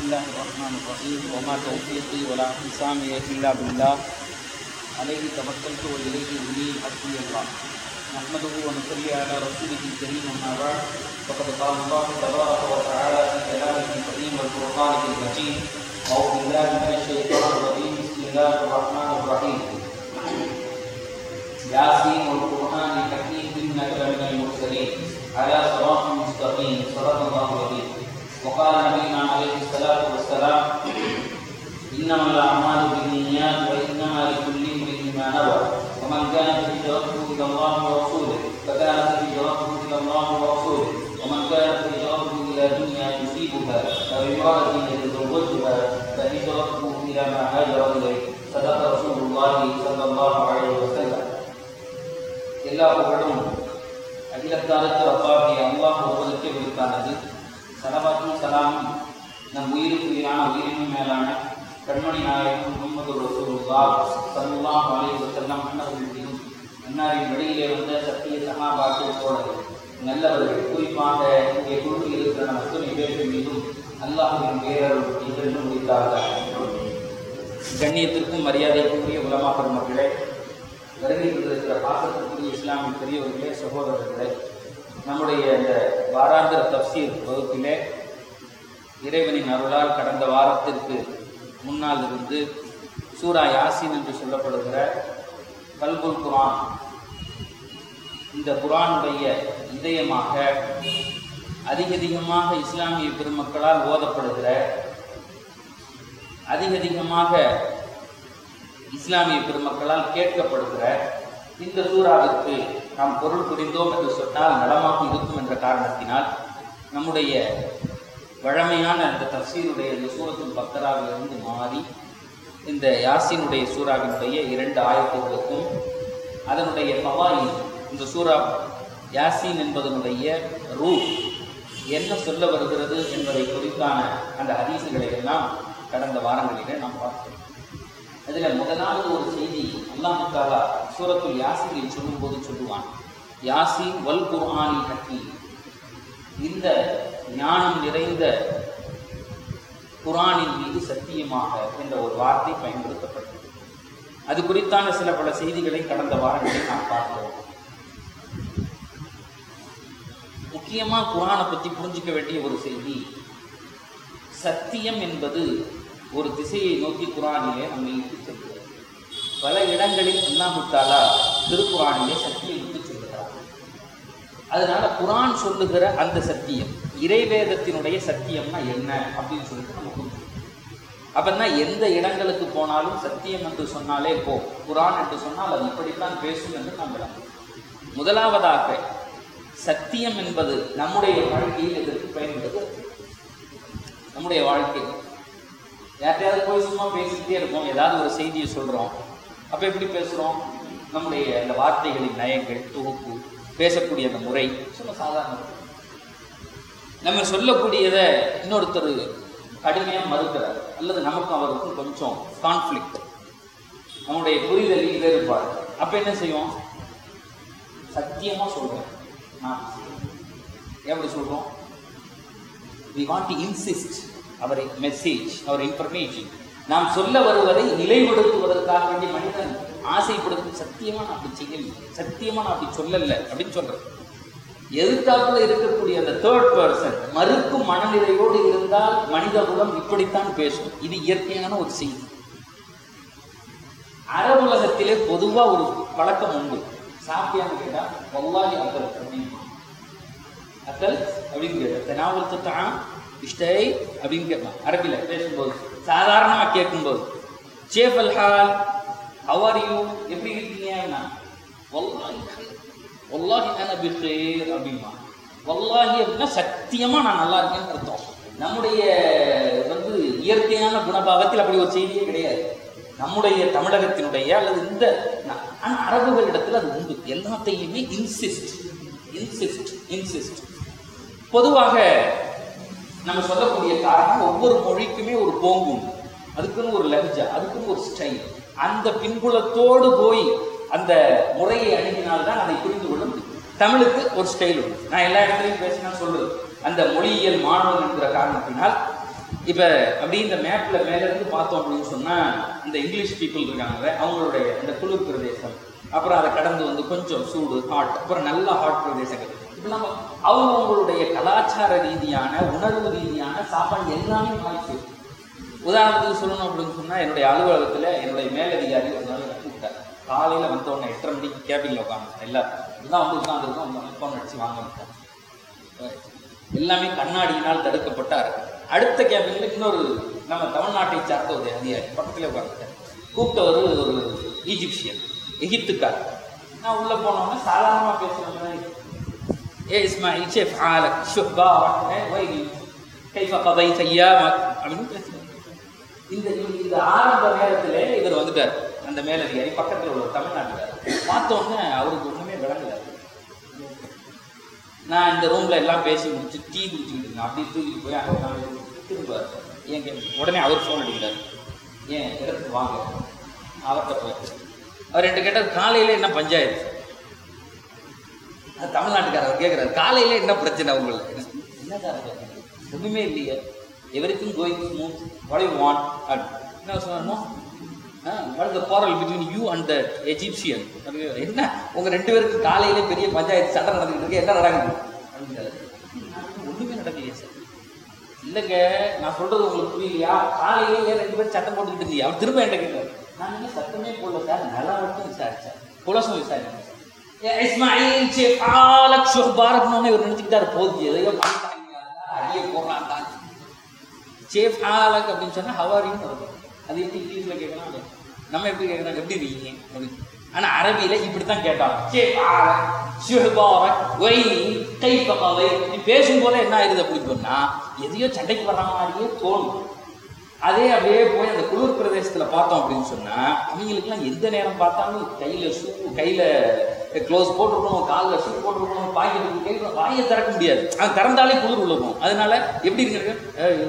الله الرحمن الرحيم وما توفيقي ولا اعتصامي إلا بالله عليه توكلت وإليه أنيب حسبي الله نحمده ونصلي على رسوله الكريم أما بعد فقد قال الله تبارك وتعالى في كلامه الكريم والفرقان المجيد أعوذ بالله من الشيطان الرجيم بسم الله الرحمن الرحيم ياسين والقرآن الحكيم إنك لمن المرسلين على صراط مستقيم صدق الله العظيم وقال نبينا عليه الصلاة والسلام إنما الأعمال بالنيات وإنما لكل امرئ ما نوى ومن كانت هجرته إلى الله ورسوله فكانت هجرته إلى الله ورسوله ومن كانت هجرته إلى دنيا يصيبها أو امرأة يتزوجها فهجرته إلى ما هاجر إليه صدق رسول الله صلى الله عليه وسلم எல்லா புகழும் அகிலத்தாருக்கு ரப்பாகிய அல்லாஹ் ஒருவருக்கே விருத்தானது சலவாத்தும் சலாமும் நம் உயிருக்கு உயிரான உயிரினும் மேலான கண்மணி நாயகம் முகமது ரசூலுல்லா சல்லாஹ் அலைஹி வஸல்லம் அன்னவர்கள் மீதும் அன்னாரின் வழியிலே வந்த சத்திய சகாபாக்கள் தோழர்கள் நல்லவர்கள் குறிப்பாக இங்கே குழுவில் இருக்கிற நம் அத்தனை பேர்கள் மீதும் அல்லாஹுவின் பேரருள் என்றென்றும் முடித்தார்கள் கண்ணியத்திற்கும் மரியாதைக்கும் உரிய உலமா பெருமக்களே வருகை கொண்டிருக்கிற பாசத்திற்குரிய இஸ்லாமிய பெரியவர்களே சகோதரர்களே நம்முடைய இந்த வாராந்திர தப்சீர் வகுப்பிலே இறைவனின் அருளால் கடந்த வாரத்திற்கு முன்னால் இருந்து சூரா யாசின் என்று சொல்லப்படுகிற கல்புல் குரான் இந்த குரானுடைய இதயமாக அதிக அதிகமாக இஸ்லாமிய பெருமக்களால் ஓதப்படுகிற அதிக அதிகமாக இஸ்லாமிய பெருமக்களால் கேட்கப்படுகிற இந்த சூறாவிற்கு நாம் பொருள் புரிந்தோம் என்று சொன்னால் நலமாக இருக்கும் என்ற காரணத்தினால் நம்முடைய வழமையான அந்த தப்சீருடைய இந்த சூரத்தின் பக்கராவிலிருந்து மாறி இந்த யாசினுடைய சூறாவினுடைய இரண்டு ஆயத்துகளுக்கும் அதனுடைய பவாயி இந்த சூறா யாசின் என்பதனுடைய ரூ என்ன சொல்ல வருகிறது என்பதை குறித்தான அந்த ஹதீசுகளை எல்லாம் கடந்த வாரங்களிலே நாம் பார்த்தோம் அதில் முதலாவது ஒரு செய்தி அல்லாஹ் தாலா சூரத்துல் யாசினில் சொல்லும்போது சொல்லுவான் யாசின் வல் குர்ஆனின் ஹக்கி இந்த ஞானம் நிறைந்த குரானின் மீது சத்தியமாக என்ற ஒரு வார்த்தை பயன்படுத்தப்பட்டது அது குறித்தான சில பல செய்திகளை கடந்த வாரங்களில் நாம் பார்த்தோம் முக்கியமாக குரானை பற்றி புரிஞ்சிக்க வேண்டிய ஒரு செய்தி சத்தியம் என்பது ஒரு திசையை நோக்கி குரானிலே நம்மை இட்டு செல்கிறது பல இடங்களில் அல்லாஹு தாலா திருக்குறானிலே சத்தியம் இட்டு செல்கிறார் அதனால குரான் சொல்லுகிற அந்த சத்தியம் இறைவேதத்தினுடைய சத்தியம்னா என்ன அப்படின்னு சொல்லிட்டு நமக்கு அப்படின்னா எந்த இடங்களுக்கு போனாலும் சத்தியம் என்று சொன்னாலே போ குரான் என்று சொன்னால் அது இப்படித்தான் பேசும் என்று நாம் விளங்கும் முதலாவதாக சத்தியம் என்பது நம்முடைய வாழ்க்கையில் எதற்கு பயன்படுகிறது நம்முடைய வாழ்க்கை யார்கிட்டயாவது போய் சும்மா பேசிக்கிட்டே இருக்கோம் ஏதாவது ஒரு செய்தியை சொல்கிறோம் அப்போ எப்படி பேசுகிறோம் நம்முடைய அந்த வார்த்தைகளின் நயங்கள் தொகுப்பு பேசக்கூடிய அந்த முறை சும்மா சாதாரண நம்ம சொல்லக்கூடியதை இன்னொருத்தர் கடுமையாக மறுக்கிறார் அல்லது நமக்கும் அவருக்கும் கொஞ்சம் கான்ஃப்ளிக்ட் நம்முடைய புரிதலில் வேறுபாடு அப்போ என்ன செய்வோம் சத்தியமாக சொல்கிறேன் நான் எப்படி சொல்கிறோம் we want to insist our message our information நாம் சொல்ல வருவதை நிலைப்படுத்துவதற்காக வேண்டிய மனிதன் ஆசைப்படுத்தும் சத்தியமா நான் அப்படி செய்யல சத்தியமா நான் அப்படி சொல்லல அப்படின்னு சொல்றேன் எதிர்த்தாப்புல இருக்கக்கூடிய அந்த தேர்ட் பர்சன் மறுக்கும் மனநிலையோடு இருந்தால் மனித குலம் இப்படித்தான் பேசும் இது இயற்கையான ஒரு செய்தி அரபுலகத்திலே பொதுவா ஒரு பழக்கம் உண்டு சாப்பியான்னு கேட்டா ஒல்லாஹி அக்கல் அப்படின்னு அக்கல் அப்படின்னு கேட்டா தெனாவல் தான் இஷ்டை அப்படின்னு கேட்பான் அரபியில் பேசும்போது சாதாரணமாக கேட்கும்போது சேஃப் அல் ஹால் ஹவர் யூ எப்படி இருக்கீங்கன்னா வல்லாஹி வல்லாஹி அன பிஹேர் அப்படிமா வல்லாஹி அப்படின்னா சத்தியமாக நான் நல்லா இருக்கேன்னு அர்த்தம் நம்முடைய வந்து இயற்கையான குணபாகத்தில் அப்படி ஒரு செய்தியே கிடையாது நம்முடைய தமிழகத்தினுடைய அல்லது இந்த ஆனால் அரபுகள் இடத்துல அது உண்டு எல்லாத்தையுமே இன்சிஸ்ட் இன்சிஸ்ட் இன்சிஸ்ட் பொதுவாக நம்ம சொல்லக்கூடிய காரணம் ஒவ்வொரு மொழிக்குமே ஒரு போங்கு உண்டு அதுக்குன்னு ஒரு லஹ்ஜா அதுக்குன்னு ஒரு ஸ்டைல் அந்த பின்புலத்தோடு போய் அந்த முறையை அணுகினால்தான் அதை புரிந்து கொள்ள முடியும் தமிழுக்கு ஒரு ஸ்டைல் உண்டு நான் எல்லா இடத்துலையும் பேசினா சொல்றது அந்த மொழியியல் மாணவன் என்கிற காரணத்தினால் இப்போ அப்படி இந்த மேப்பில் மேலேருந்து பார்த்தோம் அப்படின்னு சொன்னால் இந்த இங்கிலீஷ் பீப்புள் இருக்காங்க அவங்களுடைய இந்த குளிர் பிரதேசம் அப்புறம் அதை கடந்து வந்து கொஞ்சம் சூடு ஹாட் அப்புறம் நல்ல ஹாட் பிரதேசங்கள் இப்போ நம்ம அவங்கவுங்களுடைய கலாச்சார ரீதியான உணர்வு ரீதியான சாப்பாடு எல்லாமே மாறிச்சு உதாரணத்துக்கு சொல்லணும் அப்படின்னு சொன்னால் என்னுடைய அலுவலகத்தில் என்னுடைய மேலதிகாரி ஒரு நாள் எனக்கு கூப்பிட்டார் காலையில் வந்த உடனே எட்டரை மணிக்கு கேபினில் உட்காந்து எல்லாரும் இதுதான் வந்து உட்காந்துருக்கோம் அவங்க ஃபோன் அடிச்சு வாங்க வந்துட்டாங்க எல்லாமே கண்ணாடியினால் தடுக்கப்பட்ட அறை அடுத்த கேபினில் இன்னொரு நம்ம தமிழ்நாட்டை சார்ந்த ஒரு அதிகாரி பக்கத்தில் உட்காந்துட்டார் கூப்பிட்டவர் ஒரு ஈஜிப்சியன் எகிப்துக்கார் நான் உள்ளே போனோன்னே சாதாரணமாக பேசுகிற மாதிரி ஏ இஸ்மாயில் ஷேஃப் ஆலக் ஷுஹ்பா வைகி கைஃபா கதைத் ஐயாமக் அப்படின்னு பேசுகிறார் இந்த இந்த ஆரம்ப நேரத்தில் இவர் வந்துட்டார் அந்த மேலதிகாரி பக்கத்தில் உள்ள தமிழ்நாட்டுக்கார் பார்த்தோன்னே அவருக்கு ஒன்றுமே விளங்கல நான் இந்த ரூம்ல எல்லாம் பேசி முடிச்சு டீ குடிச்சுக்கிட்டு இருந்தேன் அப்படி தூக்கிட்டு போய் அங்கே நான் திரும்ப ஏன் கே உடனே அவர் ஃபோன் அடிக்கிறார் ஏன் இடத்துக்கு வாங்க அவர்கிட்ட போய் அவர் என்கிட்ட கேட்டார் காலையில என்ன பஞ்சாயத்து அது தமிழ்நாட்டுக்காரர் அவர் கேட்குறாரு காலையில என்ன பிரச்சனை உங்களுக்கு என்ன காரணம் ஒன்றுமே இல்லையே everything going smooth what you want என்ன சொன்னோம் வாட் த போரல் between you and the Egyptian என்ன உங்கள் ரெண்டு பேருக்கு காலையிலே பெரிய பஞ்சாயத்து சண்டை நடந்துக்கிட்டு இருக்கு என்ன நடக்குது அப்படிங்கிறாரு ஒன்றுமே நடக்கலையே சார் இல்லைங்க நான் சொல்றது உங்களுக்கு புரியலையா காலையிலே ஏன் ரெண்டு பேரும் சட்டம் போட்டுக்கிட்டு இருந்தீங்க அவர் திரும்ப என்கிட்ட கேட்டார் நான் என்ன சட்டமே போடல சார் நல்லா மட்டும் விசாரிச்சேன் புலசம் விசாரிச்சேன் ஏ இஸ்மாயில் சே பாலக் ஷுஹ்பாரக்னு இவர் நினைச்சுக்கிட்டாரு போதும் எதையோ பண்ணிட்டாங்க அடியே போடுறான் தான் சேஃப் ஆலக் அப்படின்னு சொன்னா ஹவாரின்னு இருக்கும் அது எப்படி இங்கிலீஷ்ல கேட்கலாம் அது நம்ம எப்படி கேட்கலாம் எப்படி இருக்கீங்க அப்படின்னு ஆனா அரபியில இப்படித்தான் கேட்டாங்க சேஃப் ஆலக் ஷுஹ்பாரக் வைனி கைஃப கவை நீ பேசும்போது என்ன ஆயிருது அப்படின்னு சொன்னா எதையோ சண்டைக்கு வர்ற மாதிரியே தோணும் அதே அப்படியே போய் அந்த குளிர் பிரதேசத்துல பார்த்தோம் அப்படின்னு சொன்னா அவங்களுக்குலாம் எந்த நேரம் பார்த்தாலும் கையில ஷூ கையில க்ளோஸ் போட்டிருக்கணும் காலில் ஷூ போட்டிருக்கணும் பாக்கெட்டுக்கு கையில் வாயை திறக்க முடியாது அது திறந்தாலே குளிர் உள்ளவும் அதனால எப்படி இருக்கு ஏய்,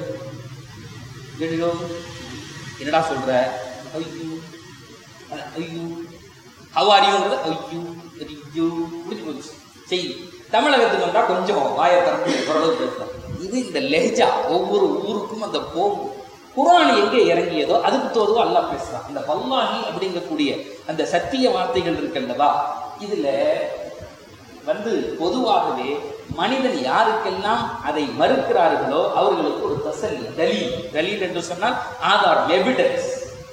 ஐயோ என்னடா சொல்ற ஐயோ அஹ், ஐயோ ஹவாரியோங்கிறது ஐயோ ஐயோ முடிஞ்சு போச்சு செய் தமிழகத்துக்கு வந்தா கொஞ்சம் வாயை திறந்து ஓரளவு பேசலாம் இது இந்த லெஹஜா ஒவ்வொரு ஊருக்கும் அந்த போகும் குரான் எங்கே இறங்கியதோ அதுக்கு தோதுவோ அல்லாஹ் பேசுறான் இந்த வல்லாஹி அப்படிங்கக்கூடிய அந்த சத்திய வார்த்தைகள் இருக்குல்லவா இதுல வந்து பொதுவாகவே மனிதன் யாருக்கெல்லாம் அதை மறுக்கிறார்களோ அவர்களுக்கு ஒரு தசல்லி தலீல் தலீல் என்று சொன்னால் ஆதாரம் எவிடன்ஸ்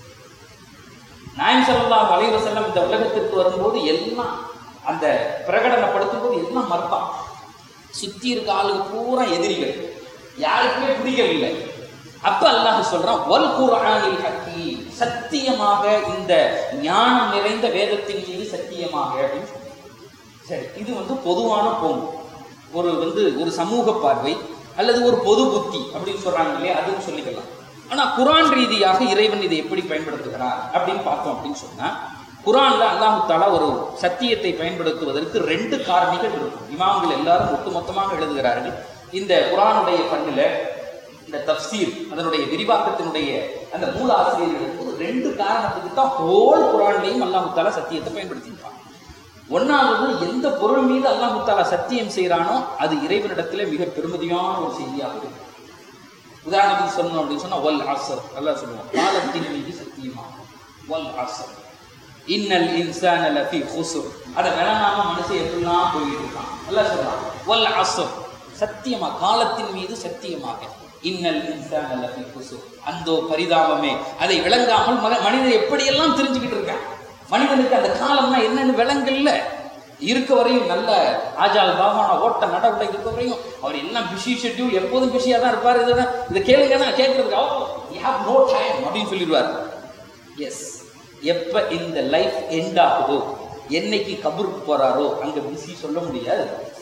நாயம் ஸல்லல்லாஹு அலைஹி வஸல்லம் இந்த உலகத்திற்கு வரும்போது எல்லாம் அந்த பிரகடனப்படுத்தும் போது எல்லாம் மறுப்பான் சுத்தி இருக்க ஆளுங்க பூரா எதிரிகள் யாருக்குமே பிடிக்கவில்லை அப்ப அல்லாஹ் சொல்றான் வல் குர்ஆனில் ஹக்கீம் சத்தியமாக இந்த ஞானம் நிறைந்த வேதத்தின் மீது சத்தியமாக அப்படின்னு சொல்றான். சரி இது வந்து பொதுவான போங்கு ஒரு வந்து ஒரு சமூக பார்வை அல்லது ஒரு பொது புத்தி அப்படின்னு சொல்றாங்க இல்லையா அதுவும் சொல்லிக்கலாம் ஆனா குரான் ரீதியாக இறைவன் இதை எப்படி பயன்படுத்துகிறார் அப்படின்னு பார்த்தோம் அப்படின்னு சொன்னா குரான்ல அல்லாஹு தாலா ஒரு சத்தியத்தை பயன்படுத்துவதற்கு ரெண்டு காரணிகள் இருக்கும் இமாம்கள் எல்லாரும் ஒட்டுமொத்தமாக எழுதுகிறார்கள் இந்த குரானுடைய பண்ணில இந்த தப்சீர் அதனுடைய விரிவாக்கத்தினுடைய அந்த மூல ஆசிரியர்களுக்கு ஒரு ரெண்டு காரணத்துக்கு தான் ஹோல் குரான்லையும் அல்லாஹு தாலா சத்தியத்தை பயன்படுத்தியிருப்பான் ஒன்னாவது எந்த பொருள் மீது அல்லாஹு தாலா சத்தியம் செய்கிறானோ அது இறைவனிடத்துல மிக பெருமதியான ஒரு செய்தியாக இருக்கும் உதாரணத்துக்கு சொல்லணும் அப்படின்னு சொன்னா வல் அசர் அல்லாஹ் சொல்லுவோம் காலத்தின் மீது சத்தியமாக வல் அசர் இன்னல் இன்சான லஃபி ஹுசுர் அதை விளங்காம மனுஷன் எப்படிலாம் போயிட்டு இருக்கான் அல்லாஹ் சொல்றான் வல் அசர் சத்தியமா காலத்தின் மீது சத்தியமாக இன்னல் இன்சான லஃபி ஹுசுர் அந்தோ பரிதாபமே அதை விளங்காமல் மன- மனிதன் எப்படியெல்லாம் தெரிஞ்சுக்கிட்டு இருக்கான் மனிதனுக்கு அந்த காலம்னா என்னன்னு விளங்கல்ல இருக்க வரையும் நல்ல ஆஜால் பாகான ஓட்ட நடவடிக்கை இருக்க வரையும் அவர் எல்லாம் பிஸி ஷெட்யூல் எப்போதும் பிஸியாக தான் இருப்பார் இதை இதை கேளுங்கன்னா கேட்கறதுக்கு oh you have no time அப்படின்னு சொல்லிடுவார் எஸ் எப்ப இந்த லைஃப் எண்ட் ஆகுதோ என்னைக்கு கபருக்கு போறாரோ அங்க பிஸி சொல்ல முடியாது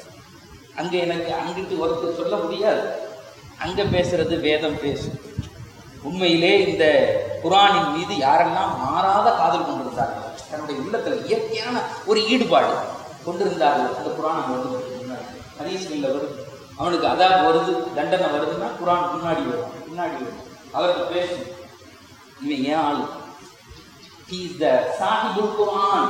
அங்க எனக்கு அங்கிட்டு ஒருத்தர் சொல்ல முடியாது அங்க பேசுறது வேதம் பேசும் உண்மையிலே இந்த குரானின் மீது யாரெல்லாம் மாறாத காதல் கொண்டிருந்தார்கள் தன்னுடைய உள்ளத்துல இயற்கையான ஒரு ஈடுபாடு கொண்டிருந்தார்கள் அந்த குரான் அங்க வந்து முன்னாடி ஹதீஸ்களில் வருது அவனுக்கு அதாப் வருது தண்டனை வருதுன்னா குரான் முன்னாடி வரும் முன்னாடி வரும் அவருக்கு பேசும் இவன் ஏன் ஆளு he is the sahibul quran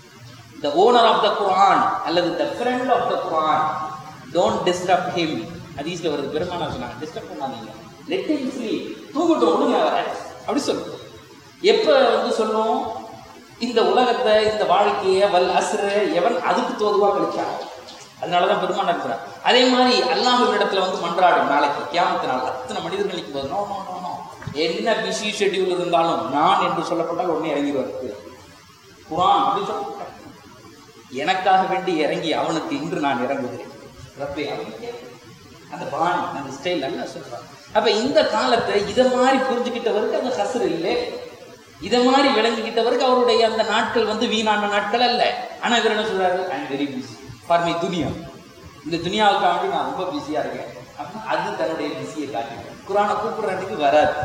the owner of the quran அல்லது the friend of the quran don't disrupt him ஹதீஸ்ல வருது பெருமானா சொன்னாங்க டிஸ்டர்ப் பண்ணாதீங்க லெட் him sleep தூங்கட்டும் விடுங்க அவரை அப்படி சொல்லுவோம் எப்ப வந்து சொல்லுவோம் இந்த உலகத்தை இந்த வாழ்க்கையை வல் அசுர எவன் அதுக்கு தோதுவா கழிச்சான் அதனாலதான் பெருமான் இருக்கிறார் அதே மாதிரி அல்லாஹ்வின் இடத்துல வந்து மன்றாடும் நாளைக்கு கியாமத்து நாள் அத்தனை மனிதர்கள் நிற்கும் போது நோ நோ நோ நோ என்ன பிஸி ஷெட்யூல் இருந்தாலும் நான் என்று சொல்லப்பட்டால் உடனே இறங்கிடுவார் குரான் அப்படி சொல்லப்பட்டார் எனக்காக வேண்டி இறங்கி அவனுக்கு இன்று நான் இறங்குகிறேன் ரப்பே அவனுக்கே அந்த பாணி அந்த ஸ்டைல் நல்லா சொல்றான் அப்ப இந்த காலத்தை இதை மாதிரி புரிஞ்சுக்கிட்டவருக்கு அந்த ஹசர் இல்லை இதை மாதிரி விளங்கிக்கிட்டவருக்கு அவருடைய அந்த நாட்கள் வந்து வீணான நாட்கள் அல்ல ஆனா இவர் என்ன சொல்றாரு I am very busy for my துனியா இந்த துனியாவுக்காக வேண்டி நான் ரொம்ப பிஸியா இருக்கேன் அப்படின்னா அது தன்னுடைய பிஸியை காட்டுது குரானை கூப்பிடுறதுக்கு வராது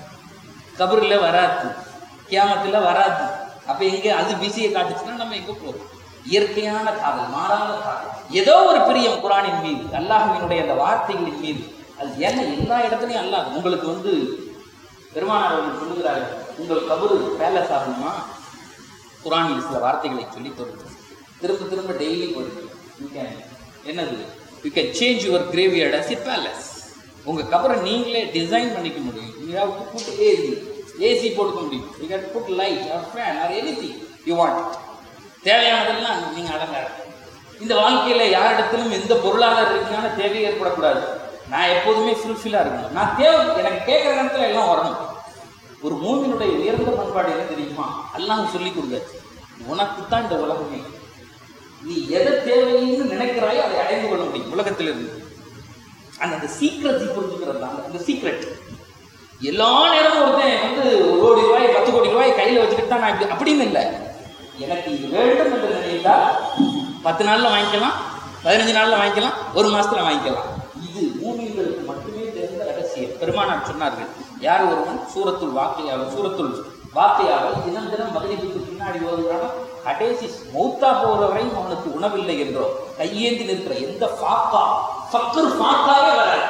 கபரில் வராது கியாமத்தில் வராது அப்ப எங்க அது பிஸியை காட்டுச்சுன்னா நம்ம எங்க போறோம் இயற்கையான காதல் மாறாத காதல் ஏதோ ஒரு பிரியம் குரானின் மீது அல்லாஹ்வினுடைய அந்த வார்த்தைகளின் மீது அது என்ன எல்லா இடத்துலையும் அல்லாஹ் உங்களுக்கு வந்து பெருமானார் அவர்கள் சொல்லுகிறார்கள் உங்கள் கபரு பேலஸ் ஆகணுமா குரானில் சில வார்த்தைகளை சொல்லி தருது திரும்ப திரும்ப டெய்லி போயிருக்கு You can- என்னது you can change your graveyard as a palace உங்க கபரை நீங்களே டிசைன் பண்ணிக்க முடியும் you have to put AC AC போட்டுக்க முடியும் you can put light or fan or anything you want தேவையானதெல்லாம் நீங்க அலங்காரம் இந்த வாழ்க்கையில யாரிடத்திலும் எந்த பொருளாதார ரீதியான தேவை ஏற்படக்கூடாது நான் எப்போதுமே ஃபுல்ஃபில்லாக இருக்கணும் நான் தேவை எனக்கு கேட்குற நேரத்தில் எல்லாம் வரணும் ஒரு மூமினுடைய உயர்ந்த பண்பாடு என்ன தெரியுமா அல்லாஹ் சொல்லி கொடுத்தாச்சு உனக்கு தான் இந்த உலகமே நீ எதை தேவைன்னு நினைக்கிறாயோ அதை அடைந்து கொள்ள முடியும் உலகத்தில் இருந்து அந்த அந்த சீக்கிரத்தை புரிஞ்சுக்கிறது தான் அந்த சீக்ரெட் எல்லா நேரமும் ஒருத்தன் வந்து ஒரு கோடி ரூபாய் பத்து கோடி ரூபாய் கையில் வச்சுக்கிட்டு தான் நான் இப்படி அப்படின்னு இல்லை எனக்கு இது வேண்டும் என்று நினைத்தா பத்து நாள்ல வாங்கிக்கலாம் பதினஞ்சு நாள்ல வாங்கிக்கலாம் ஒரு மாசத்துல வாங்கிக்கலாம் இது மூமின்களுக்கு மட்டுமே தெரிந்த ரகசியம் பெருமானார் சொன்னார்கள் யார் ஒருவன் சூரத்துள் வாக்கையாவல் சூரத்துள் வாக்கையாவல் தினம் தினம் மகிழ்ச்சிக்கு பின்னாடி ஓதுகிறானோ கடைசி மௌத்தா போறவரையும் அவனுக்கு உணவில்லை என்றோ கையேந்தி நிற்கிற எந்த ஃபாக்கா ஃபக்கர் ஃபாக்காவே வராது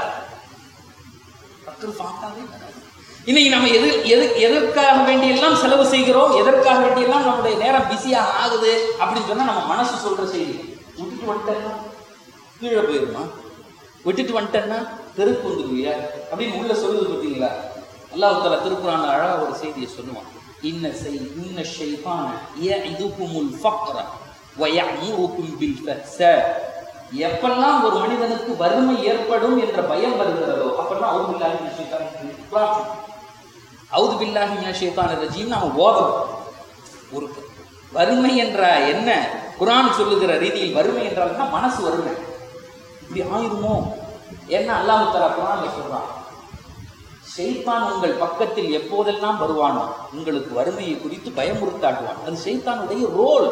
ஃபக்கர் ஃபாக்காவே வராது இன்னைக்கு நம்ம எது எது எதற்காக வேண்டியெல்லாம் செலவு செய்கிறோம் எதற்காக வேண்டியெல்லாம் நம்முடைய நேரம் பிஸியாக ஆகுது அப்படின்னு சொன்னா நம்ம மனசு சொல்ற செய்தி விட்டுட்டு வந்துட்டேன்னா கீழே போயிருமா விட்டுட்டு வந்துட்டேன்னா தெருக்கு வந்துருவியா அப்படின்னு உள்ள சொல்லுது பார்த்தீங்களா அல்லாஹ் தஆலா திருக்குறான் அழகா ஒரு செய்தியை சொல்லுவான் இன்ன செய் இன்ன ஷைத்தான யஇதுகுமுல் ஃபக்ர வயமுருக்கும் பில் ஃபஹ்ஸா எப்பெல்லாம் ஒரு மனிதனுக்கு வறுமை ஏற்படும் என்ற பயம் வருகிறதோ அப்பெல்லாம் அவுது பில்லாஹி மினஷ் ஷைத்தானிர் அவுது பில்லாஹி மினஷ் ஷைத்தானிர் ரஜீம் நாம ஓதணும் ஒரு வறுமை என்ற என்ன குர்ஆன் சொல்லுகிற ரீதியில் வறுமை என்றால் என்ன? மனசு வறுமை இப்படி ஆயிருமோ என்ன அல்லாஹ் தஆலா குர்ஆன்ல சொல்றான் ஷைத்தான் உங்கள் பக்கத்தில் எப்போதெல்லாம் வருவானோ உங்களுக்கு வறுமையை குறித்து பயமுறுத்தாட்டுவான் அது ஷைத்தானுடைய role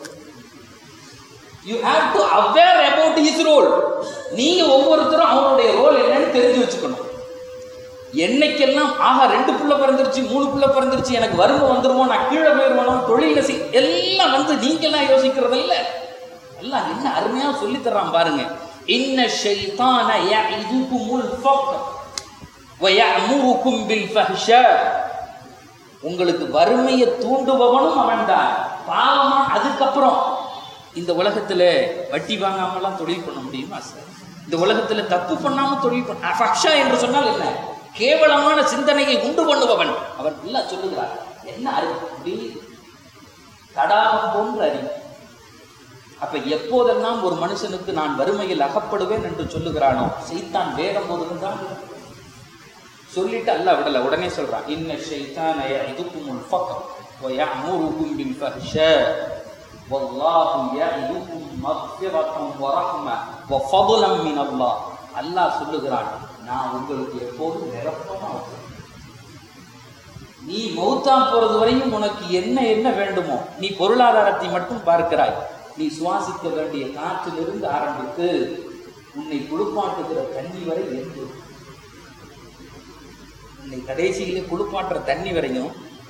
you have to aware about his role நீங்க ஒவ்வொருத்தரும் அவனுடைய ரோல் என்னன்னு தெரிஞ்சு வச்சுக்கணும் என்னைக்கெல்லாம் ஆஹா ரெண்டு புள்ள பிறந்துருச்சு மூணு புள்ள பிறந்துருச்சு எனக்கு வறுமை வந்துருமோ நான் கீழே போயிருவானோ தொழில செய் எல்லாம் வந்து நீங்கெல்லாம் யோசிக்கிறது இல்ல எல்லாம் என்ன அருமையா சொல்லி தர்றான் பாருங்க இன்ன ஷைத்தான யஇதுகுமுல் ஃபக்ர் வயமுருக்கும் பில் ஃபஹ்ஷா உங்களுக்கு வறுமையை தூண்டுபவனும் அவன்தான் பாவமா அதுக்கப்புறம் இந்த உலகத்துல வட்டி வாங்காமலாம் தொழில் பண்ண முடியுமா சார் இந்த உலகத்துல தப்பு பண்ணாம தொழில் பண்ண ஃபக்ஷா என்று சொன்னால் என்ன கேவலமான சிந்தனையை உண்டு பண்ணுபவன் அவன் நல்லா சொல்லுகிறார் என்ன அறிவு அப்படி தடாகம் போன்ற அறிவு அப்ப எப்போதெல்லாம் ஒரு மனுஷனுக்கு நான் வறுமையில் அகப்படுவேன் என்று சொல்லுகிறானோ செய்தான் வேகம் போதுதான் சொல்லிட்டு அல்லாஹ் விடல உடனே சொல்றான் இன்ன ஷைத்தான யஇதுகுமுல் ஃபக்ர் வ யஅமுருக்கும் பில் ஃபஹ்ஷா வல்லாஹு யஇதுகும் மக்ஃபிரத்தன் வ ரஹ்ம வ ஃபضلا மின் அல்லாஹ் அல்லாஹ் சொல்லுகிறான் நான் உங்களுக்கு எப்போதும் நிரப்பமா வைக்கிறேன். நீ மௌத்தா போறது வரையும் உனக்கு என்ன என்ன வேண்டுமோ நீ பொருளாதாரத்தை மட்டும் பார்க்கிறாய் நீ சுவாசிக்க வேண்டிய காற்றிலிருந்து ஆரம்பித்து உன்னை குளிப்பாட்டுகிற தண்ணி வரை என்று உன்னை கடைசியிலே குளிப்பாட்டுற தண்ணி வரையும்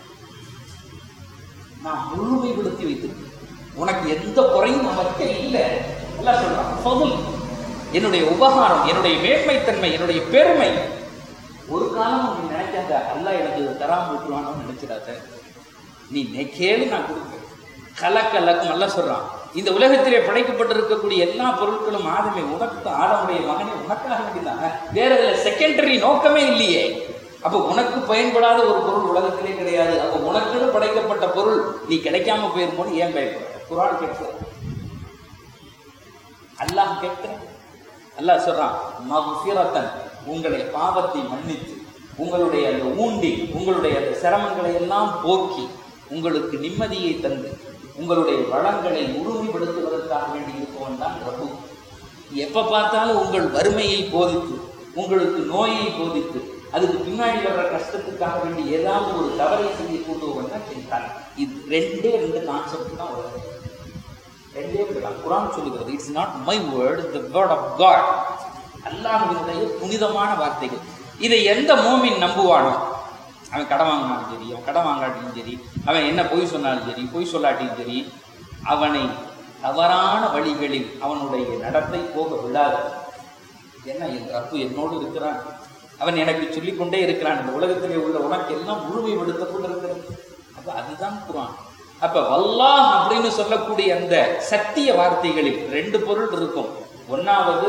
நான் முழுமைப்படுத்தி வைத்திருக்கேன் உனக்கு எந்த குறையும் நமக்கு இல்லை எல்லாம் சொல்றான் ஃபதுல். என்னுடைய உபகாரம் என்னுடைய மேன்மைத்தன்மை என்னுடைய பெருமை ஒரு காலம் நீ நினைக்காத அல்லாஹ் எனக்கு இதை தராம விட்டுருவானு நினைச்சிடாத நீ நெ- கேளு நான் கொடுப்பேன் கலக்கலக்கும் நல்லா சொல்றான் இந்த உலகத்திலே படைக்கப்பட்டிருக்கக்கூடிய எல்லா பொருட்களும் ஆதமே உனக்கு ஆதமுடைய மகனே உனக்காக வேண்டியதாங்க வேற இதுல செகண்டரி நோக்கமே இல்லையே அப்போ உனக்கு பயன்படாத ஒரு பொருள் உலகத்திலே கிடையாது அப்போ உனக்குன்னு படைக்கப்பட்ட பொருள் நீ கிடைக்காம போயிருமோன்னு ஏன் பயப்படுற குரான் கேட்கிறது அல்லாஹ் கேட்கிறேன் அல்லாஹ் சொல்றான் மகுஃபிரத்தன் உங்களுடைய பாவத்தை மன்னித்து உங்களுடைய அந்த ஊண்டி உங்களுடைய அந்த சிரமங்களை எல்லாம் போக்கி உங்களுக்கு நிம்மதியை தந்து உங்களுடைய வளங்களை உறுதிப்படுத்துவதற்காக வேண்டி இருப்பவன் தான் பிரபு எப்ப பார்த்தாலும் உங்கள் வறுமையை போதித்து உங்களுக்கு நோயை போதித்து அதுக்கு பின்னாடி வர்ற கஷ்டத்துக்காக வேண்டி ஏதாவது ஒரு தவறை செய்ய கூட்டுவன் தான் சிந்தான் இது ரெண்டே ரெண்டு கான்செப்ட் தான் உலகம் ரெண்டே விடலாம் குரான் சொல்லுகிறது it's not my word the word of God அல்லாஹ்வினுடைய புனிதமான வார்த்தைகள் இதை எந்த மோமின் நம்புவானோ அவன் கடன் வாங்கினாலும் சரி அவன் கடன் வாங்காட்டியும் சரி அவன் என்ன பொய் சொன்னாலும் சரி பொய் சொல்லாட்டியும் சரி அவனை தவறான வழிகளில் அவனுடைய நடத்தை போக விடாது என்ன என் ரப்பு என்னோடு இருக்கிறான் அவன் எனக்கு சொல்லிக்கொண்டே இருக்கிறான் இந்த உலகத்திலே உள்ள உனக்கு எல்லாம் முழுமைப்படுத்தப்பட்டிருக்கிறது அப்ப அதுதான் குரான் அப்ப வல்லாஹ் அப்படின்னு சொல்லக்கூடிய அந்த சத்திய வார்த்தைகளில் ரெண்டு பொருள் இருக்கும் ஒன்னாவது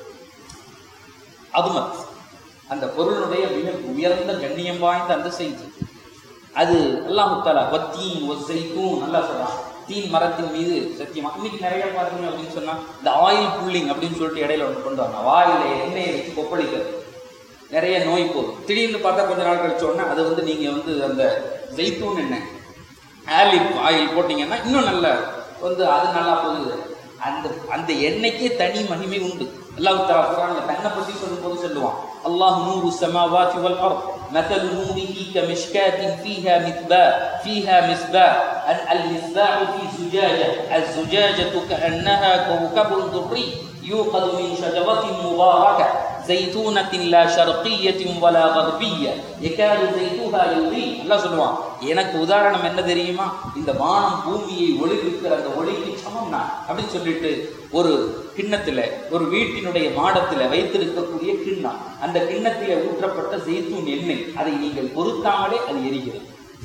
அதுமத் அந்த பொருளுடைய மிக உயர்ந்த கண்ணியம் வாய்ந்த அந்த செய்தி அது அல்லாஹு தாலா வத்தீன் ஒசைக்கும் நல்லா சொல்றான் தீன் மரத்தின் மீது சத்தியமா இன்னைக்கு நிறைய பாருங்க அப்படின்னு சொன்னா இந்த ஆயில் புல்லிங் அப்படின்னு சொல்லிட்டு இடையில ஒன்று கொண்டு வராங்க வாயில எண்ணெயை வச்சு கொப்பளிக்கிறது நிறைய நோய் போகும் திடீர்னு பார்த்தா கொஞ்ச நாள் கழிச்ச உடனே அது வந்து நீங்க வந்து அந்த ஜெய்த்தூன் எண்ணெய் ஆலிவ் ஆயில் போட்டீங்கன்னா இன்னும் நல்லா வந்து அது நல்லா போகுது அந்த அந்த எண்ணெய்க்கே தனி மகிமை உண்டு அல்லாஹ் தஆலா குர்ஆன்ல தன்னை பத்தி சொல்லும்போது சொல்லுவான் அல்லாஹ் நூறு ஸமாவாதி வல் அர்த் مثل نوره كمشكاة فيها مصباح فيها مصباح ال- المصباح في زجاجة الزجاجة كأنها كوكب دري يوقد من شجرة مباركة زيتونة لا شرقية ولا غربية يكاد زيتها يضيء அல்லாஹ் சொல்லுவான் எனக்கு உதாரணம் என்ன தெரியுமா இந்த வானம் பூமியை ஒளிவிக்கிற அந்த ஒளிக்கு சமம் நான் அப்படின்னு சொல்லிட்டு ஒரு கிண்ணத்துல ஒரு வீட்டினுடைய மாடத்துல வைத்திருக்கக்கூடிய கிண்ணம் அந்த கிண்ணத்திலே ஊற்றப்பட்ட ஜெய்தூன் எண்ணெய் அதை நீங்கள் பொருத்தாமலே அது எரிகிறது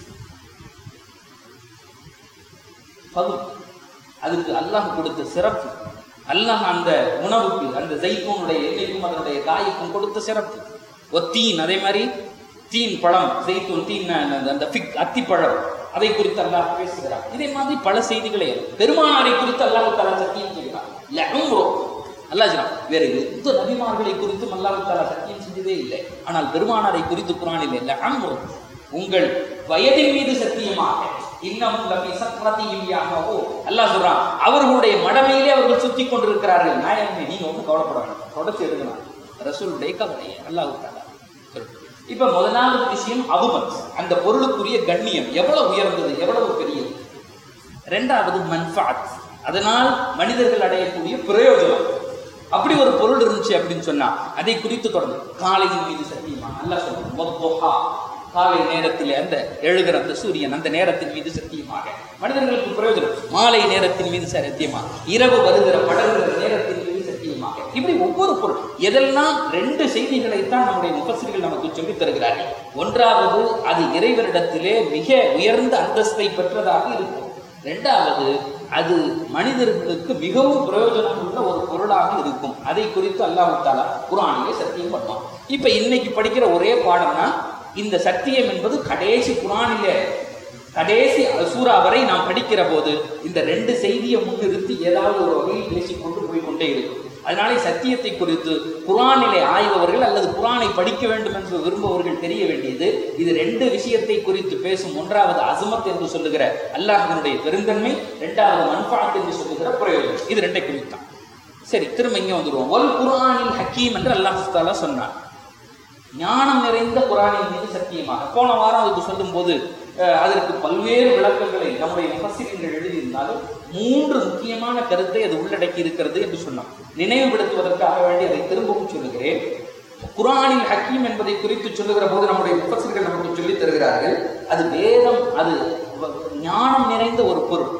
பகுதி அதுக்கு அல்லாஹ் கொடுத்த சிறப்பு அல்லாஹ் அந்த உணவுக்கு அந்த ஜெய்தூனுடைய எண்ணெய்க்கும் அதனுடைய காய்க்கும் கொடுத்த சிறப்பு ஒத்தீன் அதே மாதிரி தீன் பழம் ஜெய்தூன் தீன் அந்த- அந்த ஃபிக் அத்திப்பழம் அதை குறித்து அல்லாஹ் பேசுகிறார் இதே மாதிரி பல செய்திகளை பெருமானாரை குறித்து அல்லாஹ் தலா சத்தியம் செய்கிறார் லஹும்ரோ அல்லாஹ் சொல்றான் வேற எந்த நபிமார்களை குறித்தும் அல்லாஹ் தலா சத்தியம் செஞ்சதே இல்லை ஆனால் பெருமானாரை குறித்து குரானில் இல்லை லஹும்ரோ உங்கள் வயதின் மீது சத்தியமாக இன்னமும் லபி சக்ரத்தியும் யாகவோ அல்லாஹ் சொல்றான் அவர்களுடைய மடமையிலே அவர்கள் சுத்தி கொண்டிருக்கிறார்கள் நாயகமே நீங்க ஒன்றும் கவலைப்பட வேண்டாம் தொடர்ச்சி எடுக்கலாம் ரசூலுடைய கவலை அல்லாஹ் தாலா சொல்றான். இப்ப முதலாவது விஷயம் அவுமத் அந்த பொருளுக்குரிய கண்ணியம் எவ்வளவு உயர்ந்தது எவ்வளவு பெரியது ரெண்டாவது மன்ஃபாத் அதனால் மனிதர்கள் அடையக்கூடிய பிரயோஜனம் அப்படி ஒரு பொருள் இருந்துச்சு அப்படின்னு சொன்னா அதை குறித்து தொடர்ந்து காலையின் மீது சத்தியமா நல்லா சொல்லுவோம் காலை நேரத்தில் அந்த எழுகிற அந்த சூரியன் அந்த நேரத்தின் மீது சத்தியமாக மனிதர்களுக்கு பிரயோஜனம் மாலை நேரத்தின் மீது சத்தியமாக இரவு வருகிற படர்கிற நேரத்தின் மீது சத்தியமாக இப்படி ஒவ்வொரு பொருள் எதெல்லாம் ரெண்டு செய்திகளைத்தான் நம்முடைய முகசிரிகள் நமக்கு சொல்லித் தருகிறார்கள் ஒன்றாவது அது இறைவனிடத்திலே மிக உயர்ந்த அந்தஸ்தை பெற்றதாக இருக்கும் ரெண்டாவது அது மனிதர்களுக்கு மிகவும் பிரயோஜனம் உள்ள ஒரு பொருளாக இருக்கும் அதை குறித்து அல்லாஹ் தாலா குரானிலே சத்தியம் பண்ணோம் இப்ப இன்னைக்கு படிக்கிற ஒரே பாடம்னா இந்த சத்தியம் என்பது கடைசி குரானிலே கடைசி சூறா வரை நாம் படிக்கிற போது இந்த ரெண்டு செய்தியை முன்னிறுத்தி ஏதாவது ஒரு வகையில் பேசிக்கொண்டு போய் கொண்டே இருக்கும் அதனாலே சத்தியத்தை குறித்து குரானிலே ஆய்பவர்கள் அல்லது குரானை படிக்க வேண்டும் என்று விரும்புபவர்கள் தெரிய வேண்டியது இது ரெண்டு விஷயத்தை குறித்து பேசும் ஒன்றாவது அசுமத் என்று சொல்லுகிற அல்லாஹினுடைய பெருந்தன்மை இரண்டாவது மன்பாத் என்று சொல்லுகிற பிரயோஜனம் இது ரெண்டை குறித்தான் சரி திரும்ப இங்கே வந்துடுவோம் ஒல் குரானில் ஹக்கீம் என்று அல்லாஹ் தாலா சொன்னார் ஞானம் நிறைந்த குரானின் மீது சத்தியமாக போன வாரம் அதுக்கு சொல்லும்போது அஹ், அதற்கு பல்வேறு விளக்கங்களை நம்முடைய முகசிரியர்கள் எழுதியிருந்தாலும் மூன்று முக்கியமான கருத்தை அது உள்ளடக்கி இருக்கிறது என்று சொன்னோம் நினைவுபடுத்துவதற்காக வேண்டி அதை திரும்பவும் சொல்லுகிறேன் குரானில் ஹக்கீம் என்பதை குறித்து சொல்லுகிற போது நம்முடைய முகசிரியர்கள் நமக்கு சொல்லித் தருகிறார்கள் அது வேதம் அது வ- ஞானம் நிறைந்த ஒரு பொருள்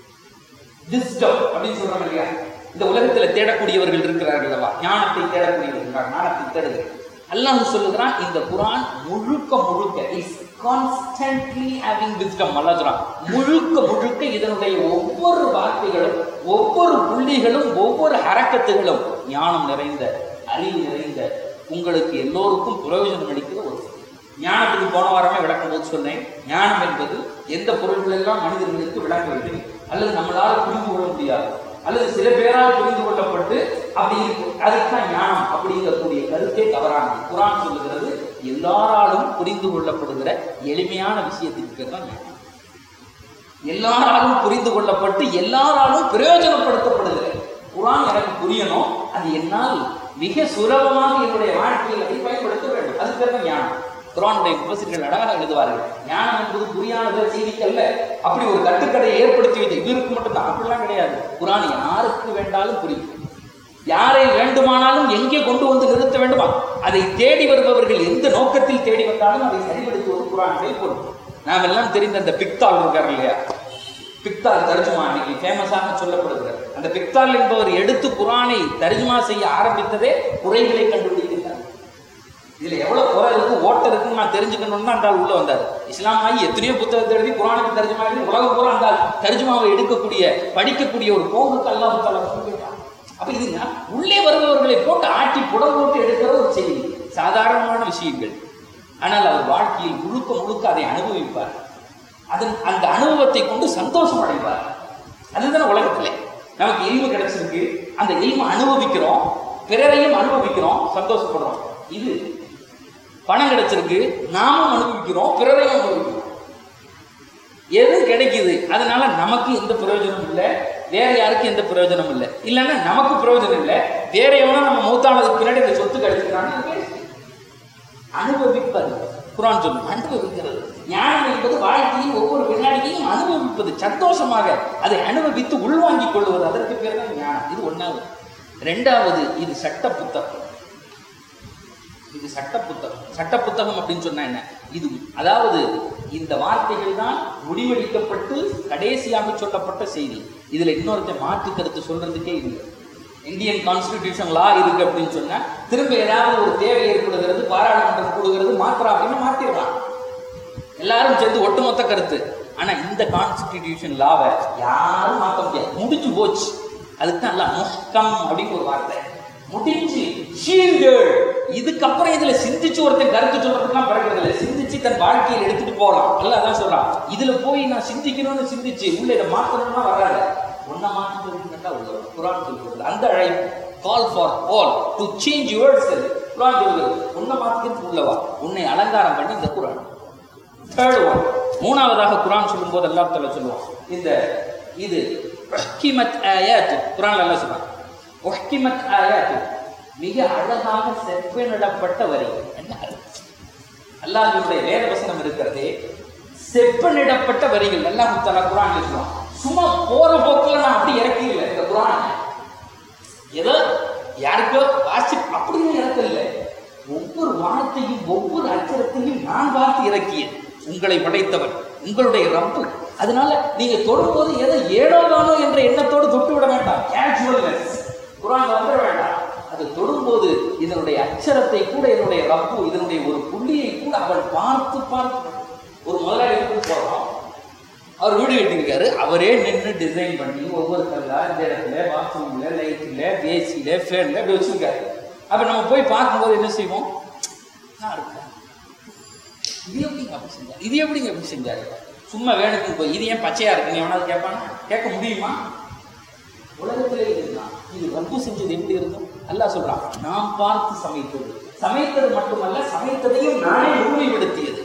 விஸ்டம் அப்படின்னு சொல்றாங்க இல்லையா இந்த உலகத்துல தேடக்கூடியவர்கள் இருக்கிறார்கள் அல்லவா ஞானத்தை தேடக்கூடியவர்கள் இருக்கிறார், ஞானத்தை தேடுகிறார் அல்லாஹ் சொல்லுகிறான் இந்த குரான் முழுக்க முழுக்க இஸ் கான்ஸ்டன்ட்லி ஹேவிங் விஸ்டம் அல்லா சொல்றான் முழுக்க முழுக்க இதனுடைய ஒவ்வொரு வார்த்தைகளும் ஒவ்வொரு புள்ளிகளும் ஒவ்வொரு ஹரக்கத்துகளும் ஞானம் நிறைந்த அறிவு நிறைந்த உங்களுக்கு எல்லோருக்கும் பிரயோஜனம் அளிக்கிற ஒரு செய்தி. ஞானத்துக்கு போன வாரமே விளக்கும் போது சொன்னேன் ஞானம் என்பது எந்த பொருள்கள் எல்லாம் மனிதர்களுக்கு விளங்கவில்லை அல்லது நம்மளால் புரிந்து கொள்ள முடியாது அல்லது சில பேரால் புரிந்து கொள்ளப்பட்டு அப்படி இருக்கு அதுதான் ஞானம் அப்படிங்கக்கூடிய கருத்தே தவறானது குரான் சொல்லுகிறது எல்லாராலும் புரிந்து கொள்ளப்படுகிற எளிமையான விஷயத்துக்கு பேர் தான் ஞானம் எல்லாராலும் புரிந்து கொள்ளப்பட்டு எல்லாராலும் பிரயோஜனப்படுத்தப்படுகிறது குரான் எனக்கு புரியணும் அது என்னால் மிக சுலபமாக என்னுடைய வாழ்க்கையில் அதை பயன்படுத்த வேண்டும் அது பேர் தான் ஞானம் குரானுடைய முபசிர்கள் அழகாக எழுதுவார்கள் ஞானம் என்பது புரியானது செய்திக்கல்ல அப்படி ஒரு கட்டுக்கடையை ஏற்படுத்தி வைத்து இவருக்கு மட்டும்தான் அப்படிலாம் கிடையாது குரான் யாருக்கு வேண்டாலும் புரியும் யாரை வேண்டுமானாலும் எங்கே கொண்டு வந்து நிறுத்த வேண்டுமா அதை தேடி வருபவர்கள் எந்த நோக்கத்தில் தேடி வந்தாலும் அதை சரிபடுத்துவது குரானுடைய பொருள் நாம் எல்லாம் தெரிந்த அந்த பிக்தால் இருக்கார் இல்லையா பிக்தால் தர்ஜுமா இன்னைக்கு ஃபேமஸாக சொல்லப்படுகிறார் அந்த பிக்தால் என்பவர் எடுத்து குரானை தர்ஜுமா செய்ய ஆரம்பித்ததே குறைகளை கண்டுபிடிக்கிறார் இதுல எவ்வளவு குறை இருக்கு ஓட்ட இருக்குன்னு நான் தெரிஞ்சுக்கணும்னு தான் அந்த ஆள் உள்ள வந்தார் இஸ்லாம் ஆகி எத்தனையோ புத்தகத்தை எழுதி குரானுக்கு தர்ஜுமா எழுதி உலகம் பூரா அந்த ஆள் தர்ஜுமாவை எடுக்கக்கூடிய படிக்கக்கூடிய ஒரு போகுக்கு அல்லாஹ் தாலா சொல்லிட்டான் அப்ப இதுங்க உள்ளே வருபவர்களை போட்டு ஆட்டி புடம் போட்டு எடுக்கிற ஒரு செய்தி சாதாரணமான விஷயங்கள் ஆனால் அவர் வாழ்க்கையில் முழுக்க முழுக்க அதை அனுபவிப்பார் அதன் அந்த அனுபவத்தை கொண்டு சந்தோஷம் அடைவார் அதுதானே உலகத்திலே நமக்கு இல்மு கிடைச்சிருக்கு அந்த இல்மு அனுபவிக்கிறோம் பிறரையும் அனுபவிக்கிறோம் சந்தோஷப்படுறோம் இது பணம் கிடைச்சிருக்கு நாமும் அனுபவிக்கிறோம் பிறரையும் அனுபவிக்கிறோம் எது கிடைக்குது அதனால நமக்கு எந்த பிரயோஜனம் இல்லை வேற யாருக்கும் எந்த பிரயோஜனம் இல்லை இல்லைன்னா நமக்கு பிரயோஜனம் இல்லை வேற எவனோ நம்ம மூத்தானதுக்கு பின்னாடி இந்த சொத்து கிடைச்சிக்கிறான்னு அனுபவிப்பது குரான் சொல்லும் அனுபவிக்கிறது ஞானம் என்பது வாழ்க்கையில் ஒவ்வொரு வினாடியையும் அனுபவிப்பது சந்தோஷமாக அதை அனுபவித்து உள்வாங்கிக் கொள்வது அதற்கு பேர் தான் ஞானம் இது ஒன்றாவது ரெண்டாவது இது சட்ட புத்தகம் இது சட்ட புத்தகம் சட்ட புத்தகம் அப்படின்னு சொன்னா என்ன இது அதாவது இந்த வார்த்தைகள் தான் முடிவெடுக்கப்பட்டு கடைசியாக சொல்லப்பட்ட செய்தி இதுல இன்னொருத்தன் மாற்று கருத்து சொல்றதுக்கே இல்லை இந்தியன் கான்ஸ்டிடியூஷன் லா இருக்கு அப்படின்னு சொன்னா திரும்ப ஏதாவது ஒரு தேவை ஏற்படுகிறது பாராளுமன்றம் கூடுகிறது மாத்திரா அப்படின்னு மாத்திரலாம் எல்லாரும் சேர்ந்து ஒட்டுமொத்த கருத்து ஆனா இந்த கான்ஸ்டிடியூஷன் லாவை யாரும் மாற்ற முடியாது முடிஞ்சு போச்சு அதுக்கு தான் எல்லாம் முஹ்கம் அப்படின்னு ஒரு வார்த்தை முடிஞ்சு ஷீல்டு இதுக்கப்புறம் இதுல சிந்திச்சு ஒருத்தன் கருத்து சொல்றதுக்குலாம் பிறக்கிறது இல்லை சிந்திச்சு தன் வாழ்க்கையில் எடுத்துட்டு போகலாம் அல்ல அதான் சொல்றான் இதுல போய் நான் சிந்திக்கணும்னு சிந்திச்சு உள்ள இதை மாத்தணும்னா வராது ஒன்ன மாற்றிட்டு உள்ள குரான் சொல்கிறது அந்த அழைப்பு call for all to change your cell குரான் சொல்கிறது உன்னை மாத்திக்கிறதுக்கு உள்ளவா உன்னை அலங்காரம் பண்ணி இந்த குரான் தேர்ட் ஒன் மூணாவதாக குரான் சொல்லும்போது அல்லாஹ் தஆலா சொல்லுவான் இந்த இது உஹ்கிமத் ஆயாத் குரான் அல்லாஹ் சொல்றான் உஹ்கிமத் ஆயாத் மிக அழகாக செப்பனிடப்பட்ட வரிகள் என்ன அர்த்தம்? அல்லாஹ்வுடைய வேத வசனம் இருக்கிறதே செப்பனிடப்பட்ட வரிகள் அல்லாஹ் தஆலா குரான் சொல்றான் சும்மா போற போக்குல நான் அப்படி இறக்கல இந்த குரான் ஏதோ யாருக்கோ வாசி அப்படின்னு இறக்கல ஒவ்வொரு வார்த்தையும் ஒவ்வொரு அச்சரத்தையும் நான் பார்த்து இறக்கியேன் உங்களை படைத்தவன் உங்களுடைய ரப்பு அதனால நீங்க தொடும்போது ஏதோ ஏடோதானோ என்ற எண்ணத்தோடு தொட்டு விட வேண்டாம் கேஷுவல்னஸ் குரான் வந்துட வேண்டாம் அது தொடும்போது இதனுடைய அச்சரத்தை கூட என்னுடைய ரப்பு இதனுடைய ஒரு புள்ளியை கூட அவன் பார்த்து பார்த்து ஒரு முதலாளி வீட்டுக்கு போறோம் அவர் வீடு கட்டியிருக்காரு அவரே நின்று டிசைன் பண்ணி ஒவ்வொரு கல்லா இந்த இடத்துல பாத்ரூம்ல லைட்ல ஏசியில ஃபேன்ல இப்படி வச்சிருக்காரு அப்ப நம்ம போய் பார்க்கும்போது என்ன செய்வோம் நல்லா இருக்கா இது எப்படிங்க அப்படி செஞ்சாரு இது எப்படிங்க அப்படி செஞ்சாரு சும்மா வேணுக்கு போய் இது ஏன் பச்சையா இருக்குங்க எவனாவது கேட்பானா கேட்க முடியுமா உலகத்திலே இதுதான் இது ரப்பு செஞ்சது எப்படி இருக்கும் அல்லாஹ் சொல்றான் நாம் பார்த்து சமைத்தது சமைத்தது மட்டுமல்ல சமைத்ததையும் நானே உண்மைப்படுத்தியது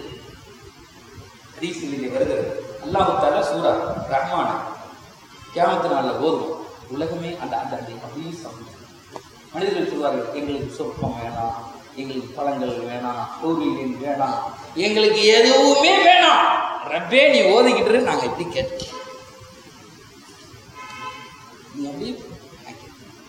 ஹதீஸிலே வருகிறது அல்லாஹ் தாலா சூரா ரஹ்மான கியாமத்து நாளில் போதும் உலகமே அந்த அந்த அந்த அப்படியே சமைக்கும் மனிதர்கள் சொல்வார்கள் எங்களுக்கு சொற்பம் வேணாம் எங்களுக்கு பழங்கள் வேணாம் டூவீலர் வேணாம் எங்களுக்கு எதுவுமே வேணாம் ரப்பே நீ ஓதிக்கிட்டு இரு, நாங்க இப்படி கேட்டோம் நீ அப்படியே ஆக்கி.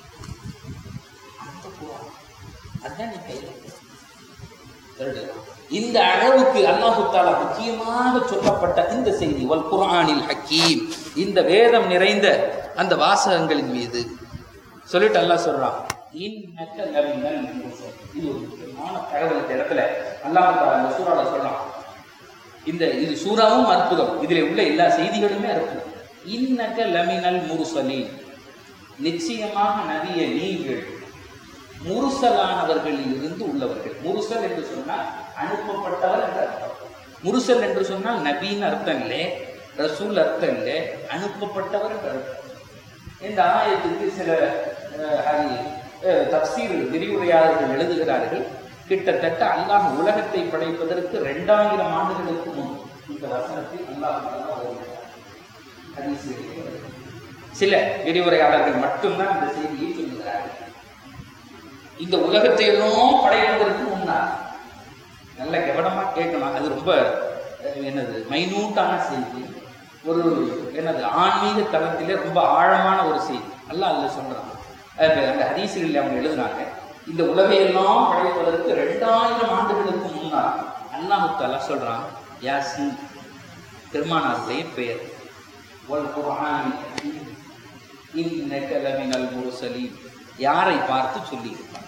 அந்த குரான். அதுதான் நீ கையில் Third. இந்த அளவுக்கு அல்லாஹு தாலா முக்கியமாக சொல்லப்பட்ட இந்த செய்தி வல் குர்ஆனில் ஹக்கீம் இந்த வேதம் நிறைந்த அந்த வாசகங்களின் மீது சொல்லிட்டு அல்லாஹ் சொல்றான் இன்னக்க லமினல் முர்சலீன். இது ஒரு முக்கியமான தகவல் இந்த இடத்துல அல்லாஹ் தாலா இந்த சூறால சொல்றான் இந்த இது சூறாவும் அற்புதம் இதில் உள்ள எல்லா செய்திகளுமே அற்புதம் இன்னக்க லமினல் முருசலீன் நிச்சயமாக நபிய நீங்கள் முருசலானவர்களில் இருந்து உள்ளவர்கள் முருசல் என்று சொன்னால் அனுப்பப்பட்டவர் என்ற அர்த்தம் முருசல் என்று சொன்னால் நபின்னு அர்த்தம் இல்லை ரசூல் அர்த்தம் இல்லை அனுப்பப்பட்டவர் என்ற அர்த்தம் இந்த ஆயத்துக்கு சில அஹ், அது அஹ், தப்சீர் விரிவுரையாளர்கள் எழுதுகிறார்கள் கிட்டத்தட்ட அல்லாஹ் உலகத்தை படைப்பதற்கு ரெண்டாயிரம் ஆண்டுகளுக்கு முன் இந்த வசனத்தில் அல்லாஹ் வருகிறார். ஹதீஸில் வருகிறது. சில விரிவுரையாளர்கள் மட்டும்தான் இந்த செய்தியை சொல்லுகிறார்கள் இந்த உலகத்தை எல்லாம் படைப்பதற்கு முன்னால் நல்ல கவனமா கேட்கணும் அது ரொம்ப அஹ், என்னது மைனூட்டான செய்தி ஒரு என்னது ஆன்மீக தளத்திலே ரொம்ப ஆழமான ஒரு செய்தி அல்லாஹ் அதில் சொல்றான் அது அந்த ஹதீசுகளில் அவங்க எழுதுனாங்க இந்த உலகையெல்லாம் படைப்பதற்கு ரெண்டாயிரம் ஆண்டுகளுக்கு முன்னால் அல்லாஹு தாலா சொல்றான் யாசின் பெருமானாருடைய பெயர் வல் குர்ஆன் இன்னக லமினல் முர்சலீன் யாரை பார்த்து சொல்லியிருப்பான்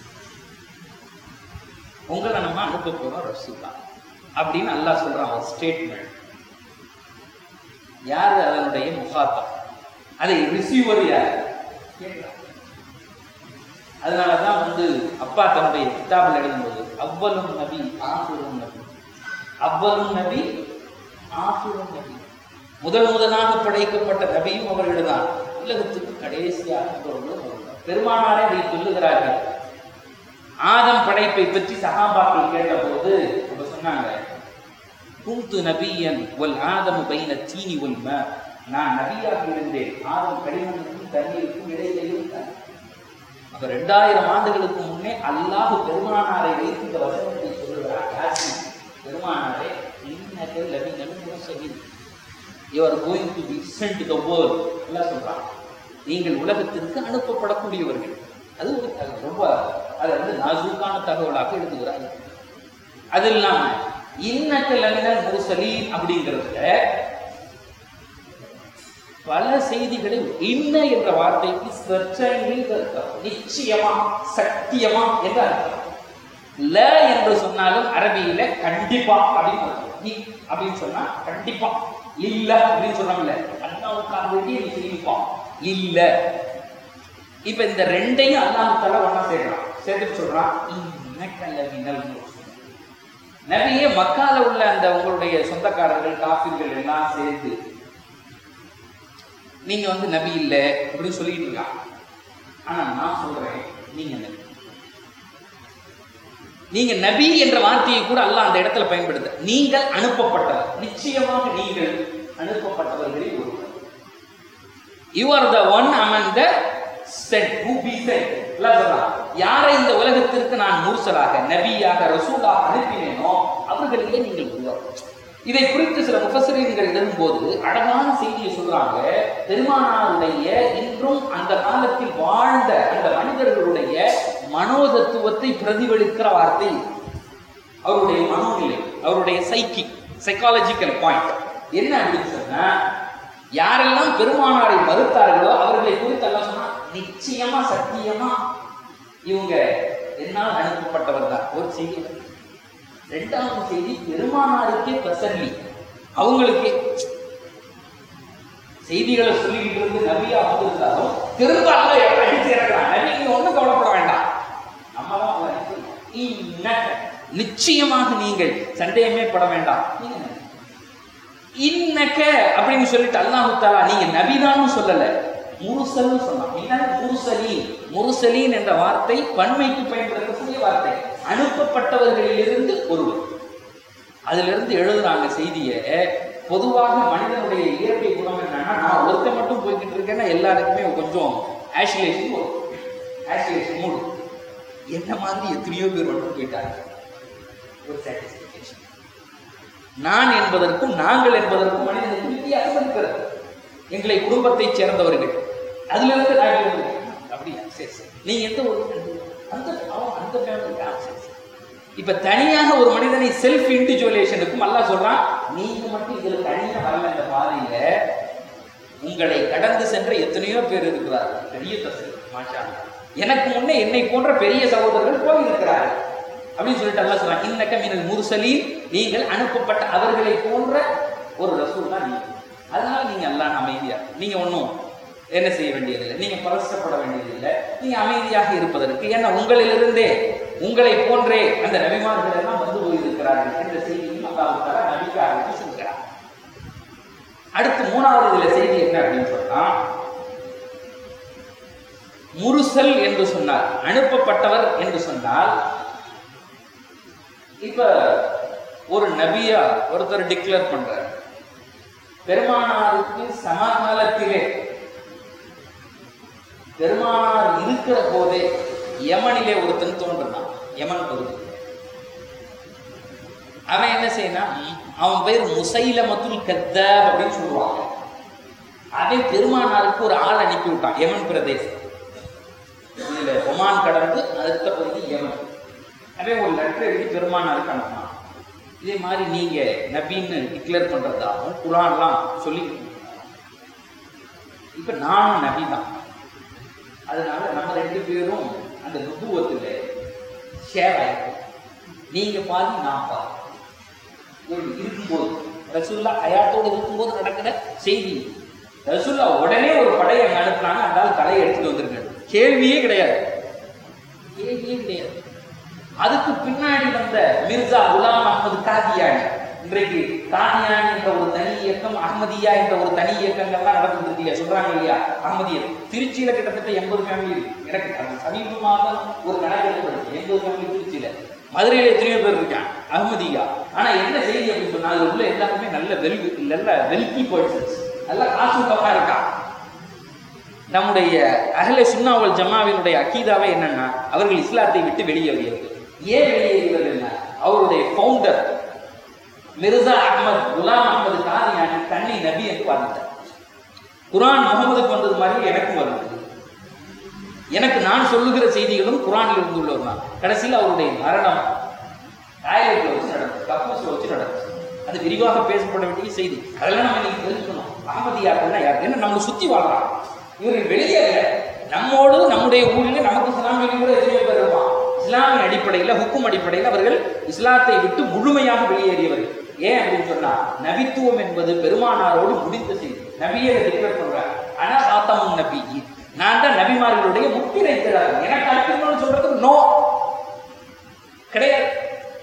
உங்களை நம்ம அனுப்ப போறோம் ரசூலா அப்படின்னு அல்லாஹ் சொல்றான் ஒரு ஸ்டேட்மெண்ட் யார் அதனுடைய முகாத்தம் அதை ரிசீவர் யார் கேட்கலாம். அதனாலதான் வந்து அப்பா தன்னுடைய கிதாபில் எழுதும்போது அவ்வலும் நபி ஆசிரும் நபி அவ்வலும் நபி ஆசிரும் நபி முதல் முதலாக படைக்கப்பட்ட நபியும் அவர்கள்தான் உலகத்துக்கு கடைசியாக வந்தவர்களும் அவர்கள்தான். பெருமானாரே அதை சொல்லுகிறார்கள் ஆதம் படைப்பை பற்றி சகாபாக்கள் கேட்டபோது அவங்க சொன்னாங்க குந்து நபியன் ஒல் ஆதமு பைன தீனி ஒல் ம நான் நபியாக இருந்தேன் ஆதம் கடிமனுக்கும் தண்ணீருக்கும் இடையிலே இருந்தான் அப்ப ரெண்டாயிரம் ஆண்டுகளுக்கு முன்னே அல்லாஹ் பெருமானாரை வைத்து இந்த வசனத்தை சொல்லுகிறார் யாசின் பெருமானாரே இன்னக லபினல் முர்சலின் you are going to be sent the world எல்லாம் சொல்றாங்க நீங்கள் உலகத்திற்கு அனுப்பப்படக்கூடியவர்கள் அது ஒரு தகவல். ரொம்ப அதை வந்து நாசூக்கான தகவலாக எடுத்துக்கிறாங்க அது இல்லாம இன்னக்க லமினல் முர்சலீன் அப்படிங்கிறதுல பல செய்திகளை இன்ன என்ற வார்த்தைக்கு சர்ச்சையில் அர்த்தம் நிச்சயமா சத்தியமா என்ற அர்த்தம் ல என்று சொன்னாலும் அரபியில கண்டிப்பா அப்படின்னு அர்த்தம். நீ அப்படின்னு சொன்னா கண்டிப்பா இல்ல அப்படின்னு சொன்னோம்ல அல்லாவுக்காக வேண்டிய நீ தெரிவிப்பா இல்ல இப்ப இந்த ரெண்டையும் அல்லாஹால ஒண்ணா சேர்க்கலாம் சேர்த்துட்டு சொல்றான் இன்னக்கல்லவினல் நபியே மக்கால உள்ள அந்த உங்களுடைய சொந்தக்காரர்கள் காஃபிர்கள் எல்லாம் சேர்த்து நீங்க வந்து நபி இல்லை அப்படின்னு சொல்லிட்டு இருக்காங்க ஆனா நான் சொல்றேன் நீங்க நபி நீங்க நபி என்ற வார்த்தையை கூட அல்லாஹ் அந்த இடத்துல பயன்படுத்த நீங்கள் அனுப்பப்பட்டவர் நிச்சயமாக நீங்கள் அனுப்பப்பட்டவர்களில் ஒருவர் you are the one among the sent who be sent யாரை இந்த உலகத்திற்கு நான் முர்சலாக நபியாக ரசூலாக அனுப்பினேனோ அவர்களிலே நீங்கள் ஒருவர் இதை குறித்து சில முஃபசிரியர்கள் எழுதும்போது அழகான செய்தியை சொல்றாங்க பெருமானாருடைய இன்றும் அந்த காலத்தில் வாழ்ந்த அந்த மனிதர்களுடைய மனோதத்துவத்தை பிரதிபலிக்கிற வார்த்தை இது. அவருடைய மனோநிலை அவருடைய சைக்கி சைக்காலஜிக்கல் பாயிண்ட் என்ன அப்படின்னு சொன்னா யாரெல்லாம் பெருமானாரை மறுத்தார்களோ அவர்களை குறித்து எல்லாம் சொன்னா நிச்சயமா சத்தியமா இவங்க என்னால் அனுப்பப்பட்டவர் தான் ஒரு செய்தி ரெண்டாவது செய்தி பெருமானாருக்கே தசல்லி அவங்களுக்கே செய்திகளை சொல்லிக்கிட்டு இருந்து நபியா வந்திருந்தாலும் திரும்ப அல்ல அடிச்சு இறக்கலாம் நபி நீங்க ஒண்ணும் கவலைப்பட வேண்டாம் நம்ம தான் அவங்களை அடிச்சிருக்கோம். இன்னக்க நிச்சயமாக நீங்கள் சந்தேகமே பட வேண்டாம் நீங்க நபி. இன்னக்க அப்படின்னு சொல்லிட்டு அல்லாஹு தாலா நீங்க நபிதான்னு சொல்லல முருசல்னு சொன்னான் என்ன முருசலீன் முருசலீன் என்ற வார்த்தை பன்மைக்கு பயன்படுத்தக்கூடிய வார்த்தை அனுப்பப்பட்டவர்களிலிருந்து ஒருவர் அதிலிருந்து எழுதுறாங்க செய்தியை பொதுவாக மனிதனுடைய இயற்கை குணம் என்னன்னா நான் ஒருத்த மட்டும் போய்கிட்டு இருக்கேன்னா எல்லாருக்குமே கொஞ்சம் ஆஷிலேஷன் வரும் ஆஷிலேஷன் மூடு என்ன மாதிரி எத்தனையோ பேர் மட்டும் போயிட்டாங்க ஒரு சாட்டிஸ்ஃபிகேஷன் நான் என்பதற்கும் நாங்கள் என்பதற்கும் மனிதனுக்கு வித்தியாசம் இருக்கிறது எங்களை குடும்பத்தைச் சேர்ந்தவர்கள் அதுல இருந்து நாங்கள் வந்து, அப்படியா சரி சரி நீங்க எந்த ஒரு அந்த அவன் அந்த family ஆ, சரி சரி இப்ப தனியாக ஒரு மனிதனை செல்ஃப் இண்டிவிஜுவலேஷனுக்கும் அல்லாஹ் சொல்றான் நீங்க மட்டும் இதுல தனியா வரல இந்த பாதையில உங்களை கடந்து சென்ற எத்தனையோ பேர் இருக்கிறார்கள் பெரிய தசை மாஷா அல்லாஹ். எனக்கு முன்னே என்னை போன்ற பெரிய சகோதரர்கள் போயிருக்கிறார்கள் அப்படின்னு சொல்லிட்டு அல்லாஹ் சொல்றான் இன்னக்க மினல் முர்சலீன் நீங்கள் அனுப்பப்பட்ட அவர்களை போன்ற ஒரு ரசூல் தான் நீங்க அதனால நீங்க அல்லாஹ் அமைதியா நீங்க ஒன்றும் என்ன செய்ய வேண்டியதில்லை நீங்க பரஸ்தப்பட வேண்டியதில்லை நீங்க அமைதியாக இருப்பதற்கு ஏன்னா உங்களிலிருந்தே உங்களை போன்றே அந்த நபிமார்கள் எல்லாம் வந்து போயிருக்கிறார்கள் என்ற செய்தியும் அல்லாஹ் தஆலா நபிக்காக சொல்கிறார் அடுத்து மூணாவது இதுல செய்தி என்ன அப்படின்னு சொன்னா முருசல் என்று சொன்னார் அனுப்பப்பட்டவர் என்று சொன்னால் இப்ப ஒரு நபியா ஒருத்தர் டிக்ளேர் பண்றார் பெருமானாருக்கு சமகாலத்திலே பெருமானார் இருக்கிற போதே யமனிலே ஒருத்தன் தோன்றினான் யமன் பகுதி அவன் என்ன செய்யணும் அவன் பேர் முசைலமத்துல் கத்தாப் அப்படின்னு சொல்லுவாங்க அவன் பெருமானாருக்கு ஒரு ஆள் அனுப்பி விட்டான் யமன் பிரதேசம் இதுல ஒமான் கடந்து அடுத்த பகுதி யமன் அவன் ஒரு லெட்டர் எழுதி பெருமானாருக்கு அனுப்பினான் இதே மாதிரி நீங்க நபின்னு டிக்ளேர் பண்றதாகவும் குரான்லாம் சொல்லி இப்ப நானும் நபி தான் அதனால நம்ம ரெண்டு பேரும் அந்த நுபுவத்தில் ஷேர் ஆயிருக்கோம் நீங்க பாதி நான் பாதி ஒரு இருக்கும்போது ரசூல்லா ஹயாத்தோடு இருக்கும்போது நடக்கிற செய்தி ரசூல்லா உடனே ஒரு படையை அங்க அனுப்புனாங்க அந்த தலையை எடுத்துட்டு வந்திருக்காரு கேள்வியே கிடையாது கேள்வியே கிடையாது அதுக்கு பின்னாடி வந்த மிர்சா குலாம் அகமது காதியானி இன்றைக்கு காதியானி என்ற ஒரு தனி இயக்கம் அகமதியா என்ற ஒரு தனி இயக்கங்கள்லாம் நடந்துட்டு இல்லையா சொல்றாங்க இல்லையா அகமதியர் திருச்சியில கிட்டத்தட்ட எண்பது ஃபேமிலி இருக்கு எனக்கு அது சமீபமாக தான் ஒரு கணக்கு எடுப்படுது எண்பது ஃபேமிலி திருச்சியில மதுரையில எத்தனையோ பேர் இருக்கான் அகமதியா ஆனா என்ன செய்தி அப்படின்னு சொன்னா அதுல உள்ள எல்லாருமே நல்ல வெல் நல்ல வெல்கி பர்சன்ஸ் நல்ல காசுக்கமா இருக்கான் நம்முடைய அகல சுன்னாவல் ஜமாவினுடைய அக்கீதாவே என்னன்னா அவர்கள் இஸ்லாத்தை விட்டு வெளியேறியவர்கள் ஏன் வெளியேறியவர்கள் என்ன அவருடைய ஃபவுண்டர் மிர்சா அஹ்மத் குலாம் அஹ்மது காதியானி தன்னை நபி என்று வாழ்ந்தார் குரான் முகமதுக்கு வந்தது மாதிரி எனக்கும் வந்தது எனக்கு நான் சொல்லுகிற செய்திகளும் குரானில் இருந்து உள்ளவர் தான் கடைசியில் அவருடைய மரணம் டாய்லெட்ல வச்சு நடந்தது கக்கூஸ்ல வச்சு நடந்தது அது விரிவாக பேசப்பட வேண்டிய செய்தி அதெல்லாம் நம்ம இன்னைக்கு தெரிஞ்சுக்கணும் அகமதியாக்கள்னா யார் ஏன்னா நம்மளை சுத்தி வாழ்றான் இவர்கள் வெளியே இல்லை நம்மோடு நம்முடைய ஊரில் நமக்கு இஸ்லாமிய கூட எத்தனையோ பேர் இருப்பான் இஸ்லாமிய அடிப்படையில் ஹுக்கும் அடிப்படையில் அவர்கள் இஸ்லாத்தை விட்டு முழுமையாக வெளியேறியவர்கள் ஏன் அப்படின்னு சொன்னா நபித்துவம் என்பது பெருமானாரோடு முடிந்த செய்தி நபியை டிக்ளேர் பண்றார் ஆனா ஆத்தமும் நபி நான் தான் நபிமார்களுடைய முத்திரை தரார் எனக்கு அனுப்பணும்னு சொல்றதுக்கு நோ கிடையாது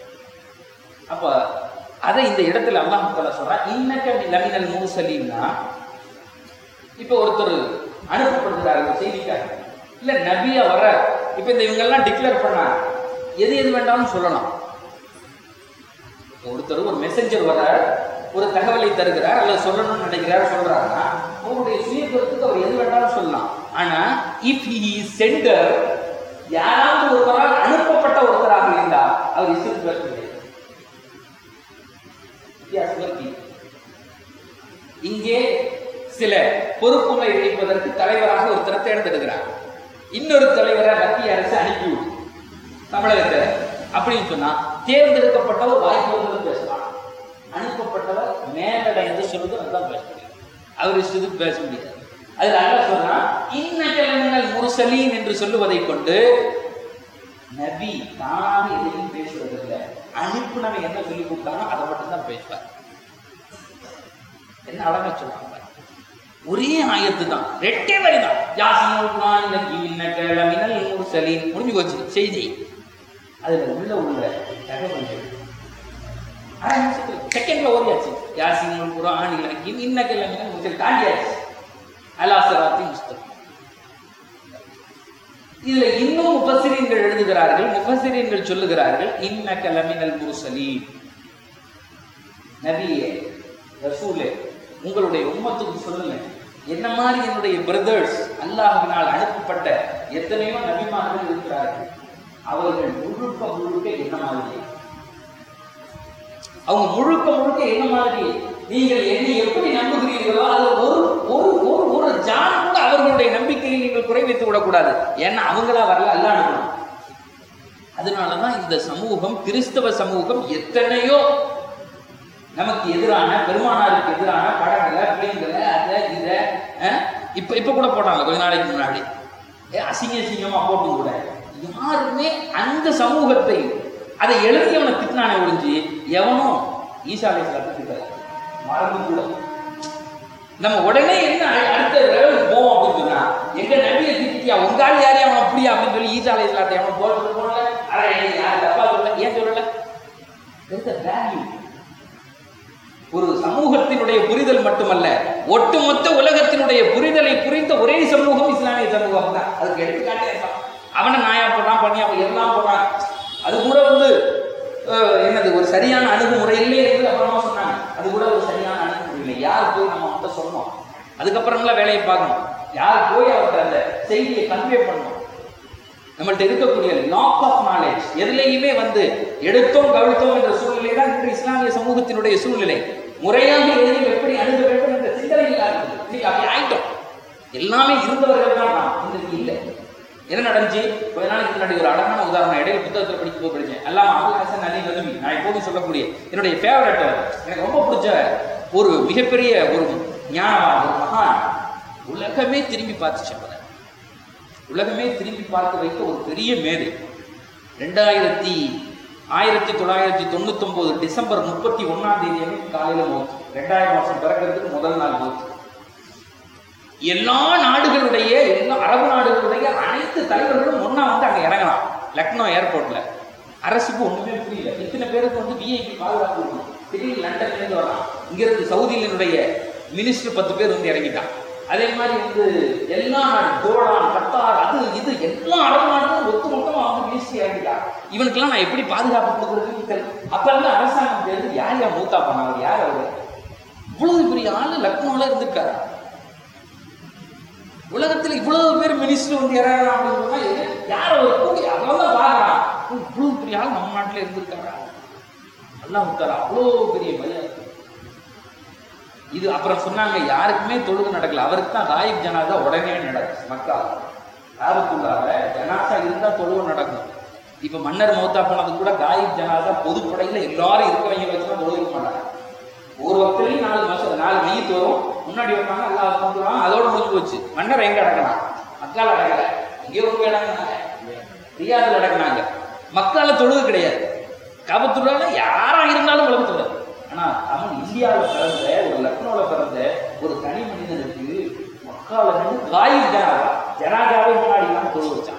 அப்ப அதை இந்த இடத்துல அல்லாஹ் தஆலா சொல்றான் இன்னக்க லமினல் முர்சலீன்னா இப்போ ஒருத்தர் அனுப்பப்படுகிறார் ஒரு செய்திக்காக இல்ல நபியா வர இப்போ இந்த இவங்க எல்லாம் டிக்ளேர் பண்ணா எது எது வேண்டாம்னு சொல்லலாம் ஒருத்தர் ஒரு மெசஞ்சர் வர ஒரு தகவலை தருகிறார் அல்லது சொல்லணும்னு நினைக்கிறார் சொல்றாருன்னா அவருடைய சுய கருத்துக்கு அவர் எது வேண்டாம்னு சொல்லலாம் ஆனா இஃப் ஹி சென்டர் யாராவது ஒருவரால் அனுப்பப்பட்ட ஒருத்தராக இருந்தா அவர் இஸ்லாம் பேச முடியாது வித்தியாசம் இருக்கு. இங்கே சில பொறுப்புகளை வைப்பதற்கு தலைவராக ஒருத்தரை தேர்ந்தெடுக்கிறார் இன்னொரு தலைவரை மத்திய அரசு அனுப்பிவிடும் தமிழகத்தை அப்படின்னு சொன்னா தேர்ந்தெடுக்கப்பட்டவர் வாய்ப்பு வந்தது பேசலாம் அனுப்பப்பட்டவர் மேலடை எது சொல்லுதோ அதுதான் பேச முடியும் அவர் இஷ்டத்துக்கு பேச முடியாது அதுல அல்ல சொன்னா இன்னக்கலங்கள் முருசலீன் என்று சொல்லுவதை கொண்டு நபி தானாக எதையும் பேசுவதில்லை அனுப்புனவன் என்ன சொல்லி கொடுத்தானோ அதை மட்டும் தான் பேசுவார் என்ன அழகா சொல்றாங்க பாருங்க. ஒரே ஆயத்து தான் ரெட்டே வரி தான் யாசினுல் குர்ஆன் லக்கி இன்னக லமினல் முர்சலீன் முடிஞ்சு போச்சு செய்தி அதுல உள்ள உள்ள தகவல்கள் அரை நிமிஷத்துல செகண்ட்ல ஓடியாச்சு யாசினுல் குர்ஆன் லக்கி இன்னக லமினல் முர்சலீன் தாண்டியாச்சு அலா சிராத்தி முஸ்தகீம் இதுல இன்னும் முஃபஸ்ஸிரீன்கள் எழுதுகிறார்கள் முஃபஸ்ஸிரீன்கள் சொல்லுகிறார்கள் இன்னக லமினல் முர்சலீன் நபியே ரசூலே உங்களுடைய உம்மத்துக்கு சொல்லுங்க என்ன மாதிரி என்னுடைய பிரதர்ஸ் அல்லாஹ்வினால் அனுப்பப்பட்ட எத்தனையோ நபிமார்கள் இருக்கிறார்கள் அவர்கள் முழுக்க முழுக்க என்ன மாதிரி அவங்க முழுக்க முழுக்க என்ன மாதிரி நீங்கள் என்னை எப்படி நம்புகிறீர்களோ அது ஒரு ஒரு ஒரு ஒரு ஜான் கூட அவர்களுடைய நம்பிக்கையை நீங்கள் குறை வைத்து விடக்கூடாது ஏன்னா அவங்களா வரல அல்ல அனுப்பணும் அதனாலதான் இந்த சமூகம் கிறிஸ்தவ சமூகம் எத்தனையோ நமக்கு எதிரான பெருமானாருக்கு எதிரான படங்களை பிள்ளைங்களை அதை இதை அஹ், இப்ப இப்ப கூட போட்டாங்க கொஞ்ச நாளைக்கு முன்னாடி ஏ, அசிங்க அசிங்கமா போட்டும் கூட யாருமே அந்த சமூகத்தை அதை எழுதியவனை திட்டினானே ஒழிஞ்சு எவனும் ஈசா அலைஹிஸ்ஸலாத்தை திட்டாது மறந்து கூட நம்ம உடனே என்ன அ- அடுத்த லெவலுக்கு போவோம் அப்படின்னு சொன்னா எங்க நபியை திட்டியா உங்க ஆள் யாரையும் அவன் அப்படியா அப்படின்னு சொல்லி ஈசா அலைஹிஸ்ஸலாத்தை அவன் போட்டு போடல அட ஏய், யார் தப்பா சொல்லல ஏன் சொல்லல There is a value. ஒரு சமூகத்தினுடைய புரிதல் மட்டுமல்ல ஒட்டுமொத்த உலகத்தினுடைய புரிதலை புரிந்த ஒரே சமூகம் இஸ்லாமிய சமூகம் தான் அதுக்கு எடுத்துக்காட்டே இருக்கலாம். அவனை நாயா போடுறான் பண்ணி அவன் எல்லாம் போடுறான் அது கூட வந்து அஹ், என்னது ஒரு சரியான அணுகுமுறை இல்லையே என்று அப்புறமா சொன்னாங்க அது கூட ஒரு சரியான அணுகுமுறை இல்லை யார் போய் நம்ம அவன்கிட்ட சொன்னோம் அதுக்கப்புறம்லாம் வேலையை பார்க்கணும் யார் போய் அவர்கிட்ட அந்த செய்தியை கன்வே பண்ணணும் நம்மள்ட்ட இருக்கக்கூடிய லாக் ஆஃப் நாலேஜ் எதுலேயுமே வந்து எடுத்தோம் கவிழ்த்தோம் என்ற சூழ்நிலை தான் இன்று இஸ்லாமிய சமூகத்தினுடைய சூழ்நிலை முறையாக எதையும் எப்படி அணுக வேண்டும் என்ற சிந்தனை இல்லாத இன்னைக்கு அப்படி ஆயிட்டோம் எல்லாமே இருந்தவர்கள் தான் நாம் இன்றைக்கு இல்லை என்ன நடந்துச்சு கொஞ்ச நாளைக்கு முன்னாடி ஒரு அழகான உதாரணம் இடையில புத்தகத்தில் படிக்கும் போது படித்தேன் எல்லாம் அபுல் ஹசன் அலி நதுமி நான் எப்போதும் சொல்லக்கூடிய என்னுடைய ஃபேவரட் எனக்கு ரொம்ப பிடிச்ச ஒரு மிகப்பெரிய ஒரு ஞானவான் ஒரு மகான் உலகமே திரும்பி பார்த்துச்சு அவரை உலகமே திரும்பி பார்க்க வைத்த ஒரு பெரிய மேதை ரெண்டாயிரத்தி ஆயிரத்தி தொள்ளாயிரத்தி தொண்ணூத்தொன்பது டிசம்பர் முப்பத்தி ஒன்னாம் தேதி அன்னைக்கு காலையில மோத்து ரெண்டாயிரம் வருஷம் பிறக்கிறதுக்கு முதல் நாள் மோத்து எல்லா நாடுகளுடைய எல்லா அரபு நாடுகளுடைய அனைத்து தலைவர்களும் ஒண்ணா வந்து அங்க இறங்கலாம் லக்னோ ஏர்போர்ட்ல அரசுக்கு ஒண்ணுமே புரியல இத்தனை பேருக்கு வந்து விஐபி பாதுகாப்பு இருக்கணும் திடீர்னு லண்டன்ல இருந்து வரான் இங்க இருந்து சவுதியினுடைய மினிஸ்டர் பத்து பேர் வந்து இறங்கிட்டான் அதே மாதிரி வந்து எல்லா நாடு ஜோர்டான் கத்தார் அது இது எல்லா அரபு நாடுகளும் ஒத்து மொத்தமா வந்து மினிஸ்டர் இறங்கிட்டான் இவனுக்கெல்லாம் நான் எப்படி பாதுகாப்பு கொடுக்குறதுன்னு தெரியல அப்ப இருந்து அரசாங்கம் தெரிஞ்சு யார் யார் மூத்தா பண்ணாங்க யார் அவரு இவ்வளவு பெரிய ஆளு லக்னோல இருந்திருக்காரு உலகத்துல இவ்வளவு பேர் மினிஸ்டர் வந்து இறங்கலாம் அப்படின்னு சொன்னா எது? யார் அவர் கூடி அவ்வளவுதான் பாக்குறான் ஓ, இவ்வளவு பெரிய ஆள் நம்ம நாட்டுல இருந்திருக்காரா நல்லா இருக்காரா அவ்வளோ பெரிய மரியாதை இது அப்புறம் சொன்னாங்க யாருக்குமே தொழுகை நடக்கல அவருக்கு தான் காயிப் ஜனாதா உடனே நடக்கும் மக்கா காபத்துள்ளார ஜனாசா இருந்தா தொழுகை நடக்கும் இப்ப மன்னர் மௌத்தா போனது கூட காயிப் ஜனாதா பொதுப்படையில எல்லாரும் இருக்கிறவங்க வச்சு தான் தொழுக மாட்டாங்க ஒரு வக்திலையும் நாலு மாசம் நாலு மையத்து வரும் முன்னாடி வைப்பாங்க எல்லாம் கொண்டுருவாங்க அதோட முடிஞ்சு போச்சு மன்னர் எங்க அடக்கலாம் மக்கால அடக்கல இங்கே ஒரு அடங்கினாங்க ரியாதில் அடக்குனாங்க மக்கால தொழுகை கிடையாது காபத்துள்ளால யாரா இருந்தாலும் உலகத்துல ஆனா அவன் இந்தியாவில் பிறந்த ஒரு லக்னோவில் பிறந்த ஒரு தனி மனிதனுக்கு மக்கால நின்று காயிப் ஜனாதா ஜனாதாவை முன்னாடி இல்லாம தொழுக வச்சான்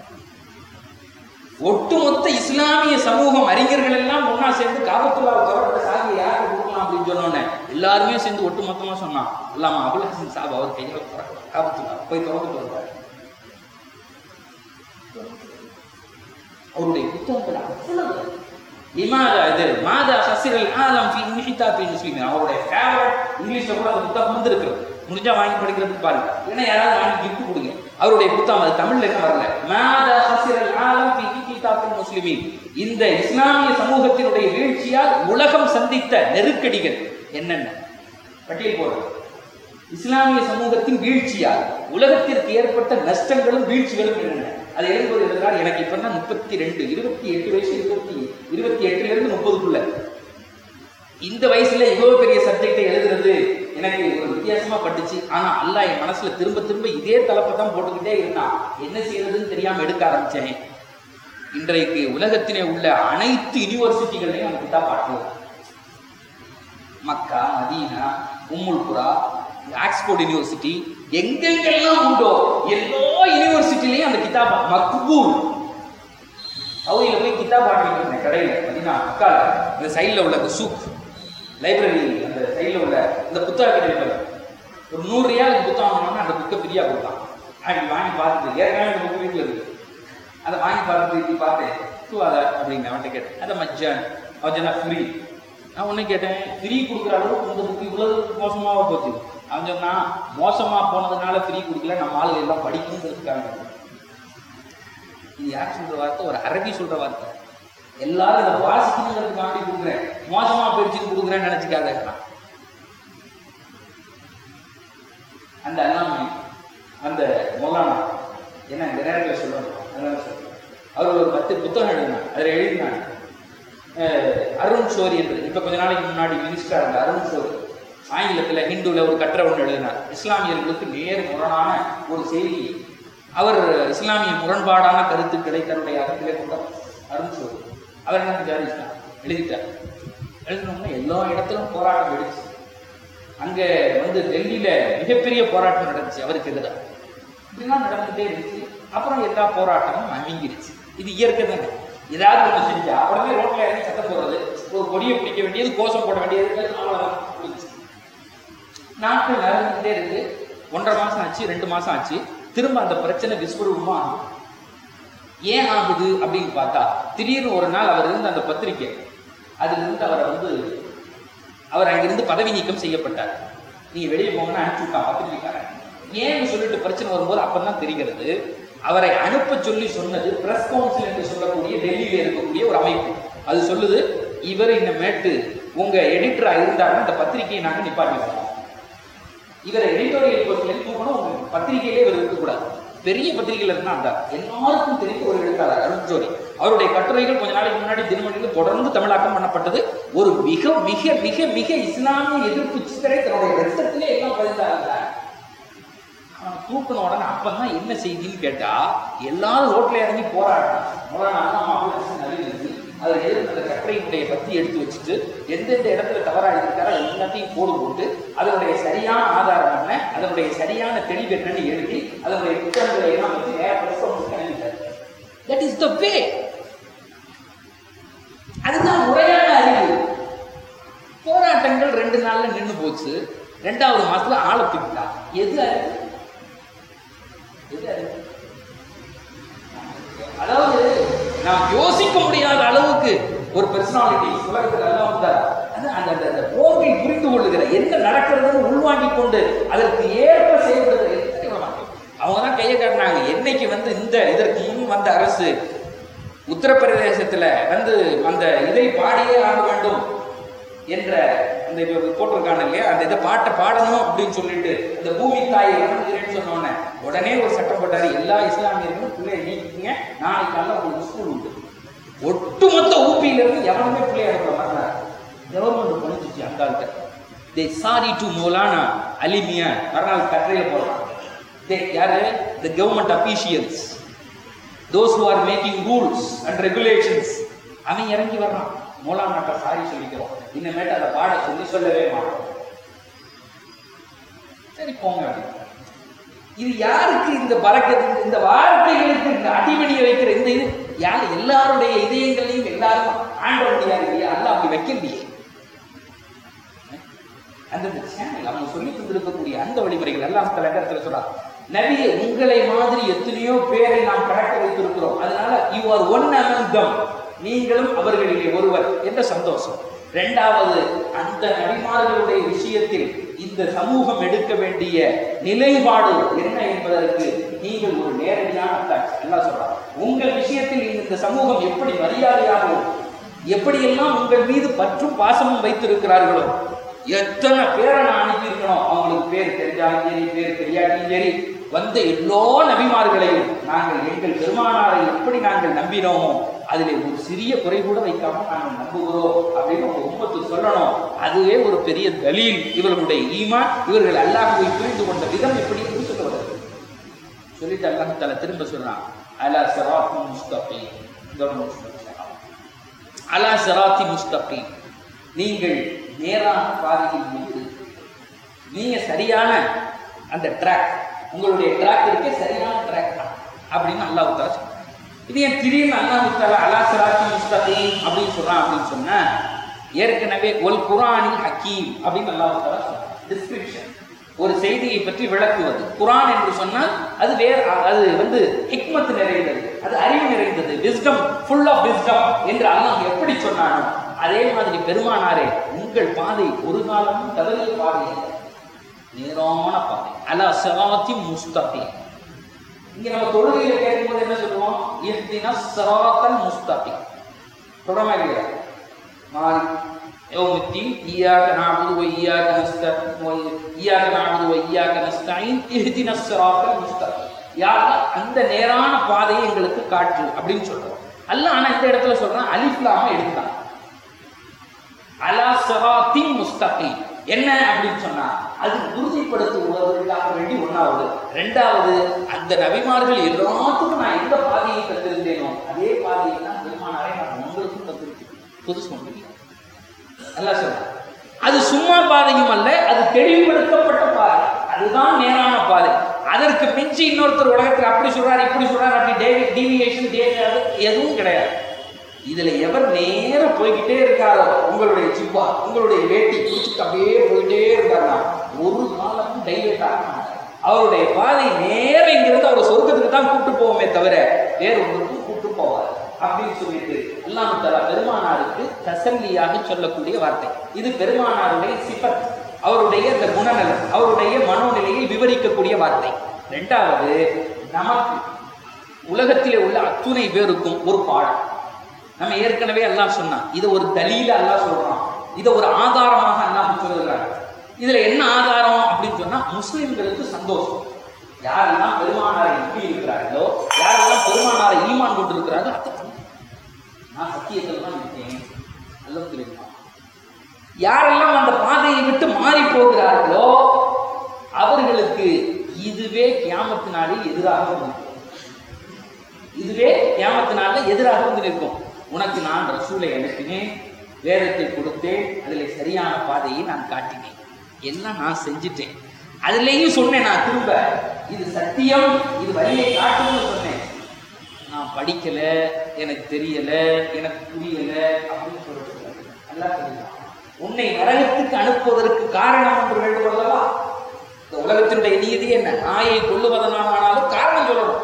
ஒட்டுமொத்த இஸ்லாமிய சமூகம் அறிஞர்கள் எல்லாம் ஒண்ணா சேர்ந்து காபத்துல்லாவை தொடர்பட்ட சாதியை யாருக்கு கொடுக்கலாம் அப்படின்னு சொன்னோன்னே எல்லாருமே சேர்ந்து ஒட்டுமொத்தமா சொன்னான் இல்லாம அபுல் ஹசன் சாப் அவர் கையில காபத்துல்லா போய் திறந்துட்டு வருவார் அவருடைய புத்தகங்கள் அவ்வளவு லிமாதா இது மாதா ஹசிரல் ஆலம் ஃபி இன்ஹிதாபி முஸ்லிமின் அவருடைய ஃபேவரட் இங்கிலீஷ்ல கூட அந்த புத்தகம் வந்து இருக்கு முடிஞ்சா வாங்கி படிக்கிறதுக்கு பாருங்க ஏன்னா யாராவது வாங்கி கிஃப்ட் கொடுங்க அவருடைய புத்தகம் அது தமிழ்ல என்ன வரல மாதா ஹசிரல் ஆலம் ஃபி இன்ஹிதாபி முஸ்லிமின் இந்த இஸ்லாமிய சமூகத்தினுடைய வீழ்ச்சியால் உலகம் சந்தித்த நெருக்கடிகள் என்னென்ன பட்டியல் போடுறேன் இஸ்லாமிய சமூகத்தின் வீழ்ச்சியால் உலகத்திற்கு ஏற்பட்ட நஷ்டங்களும் வீழ்ச்சிகளும் என்னென்ன அதை எழுதுவது எழுதுகிறார் எனக்கு இப்ப தான் முப்பத்தி ரெண்டு இருபத்தி எட்டு வயசு இருபத்தி இருபத்தி எட்டுல இருந்து முப்பதுக்குள்ள இந்த வயசுல இவ்வளவு பெரிய சப்ஜெக்டை எழுதுறது எனக்கு ஒரு வித்தியாசமா பட்டுச்சு ஆனா அல்லாஹ் என் மனசுல திரும்ப திரும்ப இதே தலைப்பை தான் போட்டுக்கிட்டே இருந்தான் என்ன செய்யறதுன்னு தெரியாம எடுக்க ஆரம்பிச்சேன் இன்றைக்கு உலகத்திலே உள்ள அனைத்து யூனிவர்சிட்டிகளையும் அந்த கிட்டா பார்க்கலாம் மக்கா மதீனா உம்முல் குரா ஆக்ஸ்போர்ட் யூனிவர்சிட்டி எங்கெங்கெல்லாம் உண்டோ எல்லா யூனிவர்சிட்டிலையும் அந்த கிதாப் மக்பூல் சவுதியில் போய் கிதாப் வாங்கிட்டு இருந்தேன் கடையில் மதினா மக்கால இந்த சைடில் உள்ள அந்த சூக் லைப்ரரி அந்த சைடில் உள்ள இந்த புத்தக கடையில் ஒரு நூறு ரியாலுக்கு புத்தகம் வாங்கினோம்னா அந்த புக்கை ஃப்ரீயாக கொடுத்தான் நான் வாங்கி பார்த்துட்டு ஏற்கனவே இந்த புக்கு வீட்டில் இருக்கு அதை வாங்கி பார்த்துட்டு இப்படி பார்த்தேன் தூ அதை அப்படின்னு அவன்கிட்ட கேட்டேன் அதை மஜ்ஜான் அவன் சொன்னா ஃப்ரீ நான் ஒன்று கேட்டேன் ஃப்ரீ கொடுக்குற அளவுக்கு இந்த புக்கு இவ்வளவு மோசமாக போச்சு அவன் சொன்னான் மோசமாக போனதுனால ஃப்ரீ கொடுக்கல நம்ம ஆளுங்க எல்லாம் படிக்கணுங்கிறதுக்காக இது யார் சொல்ற வார்த்தை ஒரு அரபி சொல்ற வார்த்தை எல்லாரும் இதை வாசிக்கணுங்கிறதுக்காண்டி கொடுக்குறேன் மோசமா போயிடுச்சுன்னு கொடுக்குறேன்னு நினைச்சுக்காத அந்த அல்லாமை அந்த மௌலானா என்ன இந்த நேரத்தில் சொல்லணும் அதனால சொல்றேன் அவர் ஒரு பத்து புத்தகம் எழுதினார் அதில் எழுதினாங்க அஹ், அருண் ஷோரி என்று இப்போ கொஞ்ச நாளைக்கு முன்னாடி மினிஸ்டராக இருந்த அருண் ஷோரி ஆங்கிலத்தில் ஹிந்துவில் ஒரு கட்டுரை ஒன்று எழுதினார் இஸ்லாமியர்களுக்கு நேர் முரணான ஒரு செய்தி அவர் இஸ்லாமிய முரண்பாடான கருத்துக்களை தன்னுடைய அகத்திலே கொண்ட அருண் ஷோரி அவர் என்ன செஞ்சாரு இஸ்லாம் எழுதிட்டார் எழுதினோம்னா எல்லா இடத்திலும் போராட்டம் வெடிச்சு அங்க வந்து டெல்லியில மிகப்பெரிய போராட்டம் நடந்துச்சு அவருக்கு எதிராக இப்படிலாம் நடந்துட்டே இருந்துச்சு அப்புறம் எல்லா போராட்டமும் அமிங்கிருச்சு இது இயற்கை தானே ஏதாவது ஒன்று செஞ்சா உடனே ரோட்ல இறங்கி சத்தம் போடுறது ஒரு கொடியை பிடிக்க வேண்டியது கோஷம் போட வேண்டியது அவ்வளவுதான் முடிஞ்சுச்சு. நாட்கள் நடந்துகிட்டே இருக்கு ஒன்றரை மாசம் ஆச்சு ரெண்டு மாசம் ஆச்சு திரும்ப அந்த பிரச்சனை விஸ்வரூபமா ஆகுது ஏன் ஆகுது அப்படின்னு பார்த்தா திடீர்னு ஒரு நாள் அவர் இருந்த அந்த பத்திரிக்கை அதுல இருந்து அவரை வந்து அவர் அங்கிருந்து பதவி நீக்கம் செய்யப்பட்டார் நீங்க வெளியே போங்கன்னா அனுப்பிச்சு விட்டான் பத்திரிக்கைக்காரன் ஏன்னு சொல்லிட்டு பிரச்சனை வரும்போது அப்பதான் தெரிகிறது அவரை அனுப்ப சொல்லி சொன்னது பிரஸ் கவுன்சில் என்று சொல்லக்கூடிய டெல்லியில இருக்கக்கூடிய ஒரு அமைப்பு அது சொல்லுது இவர் இந்த மேட்டு உங்க எடிட்டரா இருந்தாருன்னா இந்த பத்திரிகையை நாங்க நிப்பாட்டிடுவோம் இவரை எடிட்டோரியல் பொறுத்தவரை தூக்கணும் உங்க பத்திரிகையிலே இவர் இருக்கக்கூடாது பெரிய பத்திரிகையில இருந்தா அந்த எல்லாருக்கும் தெரிந்த ஒரு எழுத்தாளர் அருண் ஜோடி அவருடைய கட்டுரைகள் கொஞ்ச நாளைக்கு முன்னாடி தினமணியில் தொடர்ந்து தமிழாக்கம் பண்ணப்பட்டது ஒரு மிக மிக மிக மிக இஸ்லாமிய எதிர்ப்பு சித்தரை தன்னுடைய ரத்தத்திலே எல்லாம் பதிந்தாங்க அவன் தூக்கின உடனே அப்பதான் என்ன செய்தின்னு கேட்டா எல்லாரும் ரோட்ல இறங்கி போராடுறாங்க மௌலானா அண்ணா மாபுல் ஹசன் அலி இருந்து அதில் எழுதின அந்த கட்டுரையினுடைய பத்தி எடுத்து வச்சுட்டு எந்தெந்த இடத்துல தவறா இருக்காரோ எல்லாத்தையும் கோடு போட்டு அதனுடைய சரியான ஆதாரம் என்ன அதனுடைய சரியான தெளிவு என்னன்னு எழுதி அதனுடைய புத்தகங்களை எல்லாம் வச்சு நேர பிரசவம் தட் இஸ் த வே அதுதான் முறையான அறிவு போராட்டங்கள் ரெண்டு நாள்ல நின்னு போச்சு ரெண்டாவது மாசத்துல ஆளை தூக்கிட்டா எது அறிவு எது அறிவு அதாவது நாம் யோசிக்க முடியாத அளவுக்கு ஒரு பர்சனாலிட்டி உலகத்தில் எல்லாம் வந்தார் அது அந்த அந்த அந்த போக்கை புரிந்து கொள்ளுகிற என்ன நடக்கிறதுன்னு உள்வாங்கிக் கொண்டு அதற்கு ஏற்ப செயல்படுகிற எத்தனை உலகம். அவங்க தான் கையை காட்டினாங்க என்னைக்கு வந்து இந்த இதற்கு முன் வந்த அரசு உத்தரப்பிரதேசத்துல வந்து அந்த இதை பாடியே ஆக வேண்டும் என்ற அந்த இப்ப போட்டிருக்காங்க இல்லையா அந்த இதை பாட்டை பாடணும் அப்படின்னு சொல்லிட்டு இந்த பூமி தாயை வணங்குகிறேன்னு சொன்னோன்னே உடனே ஒரு சட்டம் போட்டாரு எல்லா இஸ்லாமியர்களும் பிள்ளையை நீக்கிங்க நாளைக்கு காலைல உங்களுக்கு ஸ்கூல் உண்டு ஒட்டுமொத்த ஊப்பியில இருந்து எவனுமே பிள்ளைய அனுப்ப மாட்டாங்க கவர்மெண்ட் பண்ணிச்சு அந்த ஆள்கிட்ட they sorry to Maulana Alimiya மறுநாள் கட்டுரையில போடுறான் தே யாரு the government officials those who are making rules and regulations அவன் இறங்கி வர்றான் மௌலானாட்ட சாரி சொல்லிக்கிறோம் இனிமேட்டு அதை பாட சொல்லி சொல்லவே மாட்டோம் சரி போங்க அப்படின்னு. இது யாருக்கு இந்த பறக்கிறது இந்த வார்த்தைகளுக்கு இந்த அடிமணியை வைக்கிற இந்த இது யார் எல்லாருடைய இதயங்களையும் எல்லாரும் ஆண்ட முடியாது இல்லையா அல்ல அப்படி வைக்கலையே அந்த சேனல் அவங்க சொல்லி தந்திருக்கக்கூடிய அந்த வழிமுறைகள் எல்லாம் சில இடத்துல சொல்றாங்க நபியே உங்களை மாதிரி எத்தனையோ பேரை நாம் கடக்க வைத்திருக்கிறோம் அதனால you are one among them நீங்களும் அவர்களிலே ஒருவர் என்ற சந்தோஷம் ரெண்டாவது அந்த நபிமார்களுடைய விஷயத்தில் இந்த சமூகம் எடுக்க வேண்டிய நிலைப்பாடு என்ன என்பதற்கு நீங்கள் ஒரு நேரடியான அத்தாட்சி எல்லாம் சொல்றாங்க உங்கள் விஷயத்தில் இந்த சமூகம் எப்படி மரியாதையாகவும் எப்படியெல்லாம் உங்கள் மீது பற்றும் பாசமும் வைத்திருக்கிறார்களோ எத்தனை பேரை நான் அனுப்பியிருக்கணும் அவங்களுக்கு பேர் தெரிஞ்சாலும் சரி பேர் தெரியாட்டியும் சரி வந்த எல்லா நபிமார்களையும் நாங்கள் எங்கள் பெருமானாரை எப்படி நாங்கள் நம்பினோமோ அதிலே ஒரு சிறிய குறை கூட வைக்காம நாங்கள் நம்புகிறோம் அப்படின்னு உங்க உம்மத்து சொல்லணும் அதுவே ஒரு பெரிய தலீல் இவர்களுடைய ஈமான் இவர்கள் அல்லாஹ்வை புரிந்து கொண்ட விதம் எப்படி என்று சொல்ல வருது சொல்லிட்டு அல்லாஹ் தஆலா திரும்ப சொல்றான் அலா சிராத்தி முஸ்தகீம் கவனம் சொல்லுங்க. அலா சிராத்தி முஸ்தகீம் நீங்கள் நேரான பாதையில் மீது நீங்க சரியான அந்த ட்ராக் உங்களுடைய ட்ராக் இருக்கே சரியான ட்ராக் தான் அப்படின்னு அல்லாஹ் தஆலா சொல்றான் இது ஏன் திடீர்னு அல்லாஹ் தஆலா அலா சிராத்தி முஸ்தகீம் அப்படின்னு சொல்றான் அப்படின்னு சொன்னா ஏற்கனவே ஒல் குரானில் ஹக்கீம் அப்படின்னு அல்லாஹ் தஆலா சொல்றான் டிஸ்கிரிப்ஷன் ஒரு செய்தியை பற்றி விளக்குவது குரான் என்று சொன்னால் அது வேற அது வந்து ஹிக்மத் நிறைந்தது அது அறிவு நிறைந்தது விஸ்டம் ஃபுல் ஆஃப் விஸ்டம் என்று அல்லாஹ் எப்படி சொன்னானோ அதே மாதிரி பெருமானாரே உங்கள் பாதை ஒரு காலமும் தவறிய பாதை அல்ல. நேரான பாதை அலா சிராத்தி முஸ்தகி இங்க நம்ம தொழுகையில கேட்கும்போது என்ன சொல்லுவோம் இஹ்தினா சிராத்தல் முஸ்தகி சொல்றோமா இல்லையா மாறி يوم الدين إياك نعبد وإياك نستعين إياك نعبد وإياك نستعين اهدنا الصراط المستقيم யா அல்லாஹ், அந்த நேரான பாதையை எங்களுக்கு காட்டு அப்படின்னு சொல்றோம் அல்ல ஆனா இந்த இடத்துல சொல்றான் அலிஃப்லாம எடுத்தான் அலா சிராத்தின் முஸ்தகீம் என்ன அப்படின்னு சொன்னா அது உறுதிப்படுத்துவதற்காக வேண்டி ஒண்ணாவது ரெண்டாவது அந்த நபிமார்கள் எல்லாத்துக்கும் நான் எந்த பாதையை தந்திருந்தேனோ அதே பாதையை தான் பெருமானாரே நான் உங்களுக்கும் தந்திருக்கிறேன் புதுசு ஒன்று இல்லை நல்லா சொல்றேன் அது சும்மா பாதையும் அல்ல அது தெளிவுபடுத்தப்பட்ட பாதை அதுதான் நேரான பாதை அதற்கு மிஞ்சி இன்னொருத்தர் உலகத்தில் அப்படி சொல்றாரு இப்படி சொல்றாரு அப்படி டீவியேஷன் எதுவும் கிடையாது இதுல எவர் நேர போய்கிட்டே இருக்காரோ உங்களுடைய சிப்பா உங்களுடைய வேட்டி பிடிச்சிட்டு அப்படியே போயிட்டே இருக்காருன்னா ஒரு காலமும் டைவேட் ஆக மாட்டார் அவருடைய பாதை நேர இங்கிருந்து அவர் சொர்க்கத்துக்கு தான் கூட்டு போவோமே தவிர வேற ஒன்றுக்கும் கூட்டு போவார் அப்படின்னு சொல்லிட்டு அல்லாஹ் தலா பெருமானாருக்கு தசல்லியாக சொல்லக்கூடிய வார்த்தை இது பெருமானாருடைய சிபத் அவருடைய இந்த குணநலன் அவருடைய மனோநிலையை விவரிக்கக்கூடிய வார்த்தை ரெண்டாவது நமக்கு உலகத்திலே உள்ள அத்துணை பேருக்கும் ஒரு பாடம் நம்ம ஏற்கனவே எல்லாம் சொன்னான் இது ஒரு தலீல அல்லாஹ் சொல்றான் இதை ஒரு ஆதாரமாக அல்லாஹ் சொல்லுகிறாங்க இதுல என்ன ஆதாரம் அப்படின்னு சொன்னா முஸ்லிம்களுக்கு சந்தோஷம் யாரெல்லாம் பெருமானாரை நம்பி இருக்கிறார்களோ யாரெல்லாம் பெருமானாரை ஈமான் கொண்டு இருக்கிறார்களோ அது நான் சத்தியத்தில் தான் இருக்கேன் அல்ஹம்துலில்லாஹ் யாரெல்லாம் அந்த பாதையை விட்டு மாறி போகிறார்களோ அவர்களுக்கு இதுவே கியாமத்து நாளில் எதிராக வந்து நிற்கும். இதுவே கியாமத்து நாளில் எதிராக வந்து நிற்கும் உனக்கு நான் ரசூலை அனுப்பினேன் வேதத்தை கொடுத்தேன் அதில் சரியான பாதையை நான் காட்டினேன் எல்லாம் நான் செஞ்சுட்டேன் அதுலேயும் சொன்னேன் நான் திரும்ப இது சத்தியம் இது வழியை காட்டுன்னு சொன்னேன் நான் படிக்கல எனக்கு தெரியல எனக்கு புரியல அப்படின்னு சொல்றது நல்லா தெரியும் உன்னை நரகத்துக்கு அனுப்புவதற்கு காரணம் ஒன்று வேண்டும் அல்லவா இந்த உலகத்தினுடைய நீதி என்ன நாயை கொள்ளுவதனாலும் காரணம் சொல்லணும்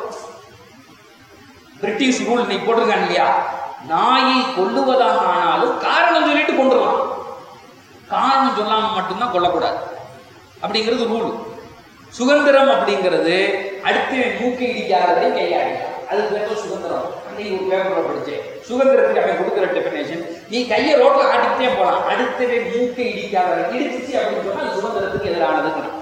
பிரிட்டிஷ் ரூல் இன்னைக்கு போட்டிருக்காங்க இல்லையா நாயை கொல்லுவதாக ஆனாலும் காரணம் சொல்லிட்டு கொண்டுடலாம் காரணம் சொல்லாம மட்டும்தான் கொல்லக்கூடாது அப்படிங்கிறது ரூல் சுதந்திரம் அப்படிங்கிறது அடுத்து மூக்கை இடிக்காததை கையாடிக்கலாம் அது பேர் தான் சுதந்திரம் அன்னைக்கு ஒரு பேப்பர்ல படிச்சேன் சுதந்திரத்துக்கு அவன் கொடுக்குற டெபினேஷன் நீ கையை ரோட்ல ஆட்டிக்கிட்டே போலாம் அடுத்தவே மூக்கை இடிக்காத இடிச்சிச்சு அப்படின்னு சொன்னா அது சுதந்திரத்துக்கு எதிரானதுங்கிறான்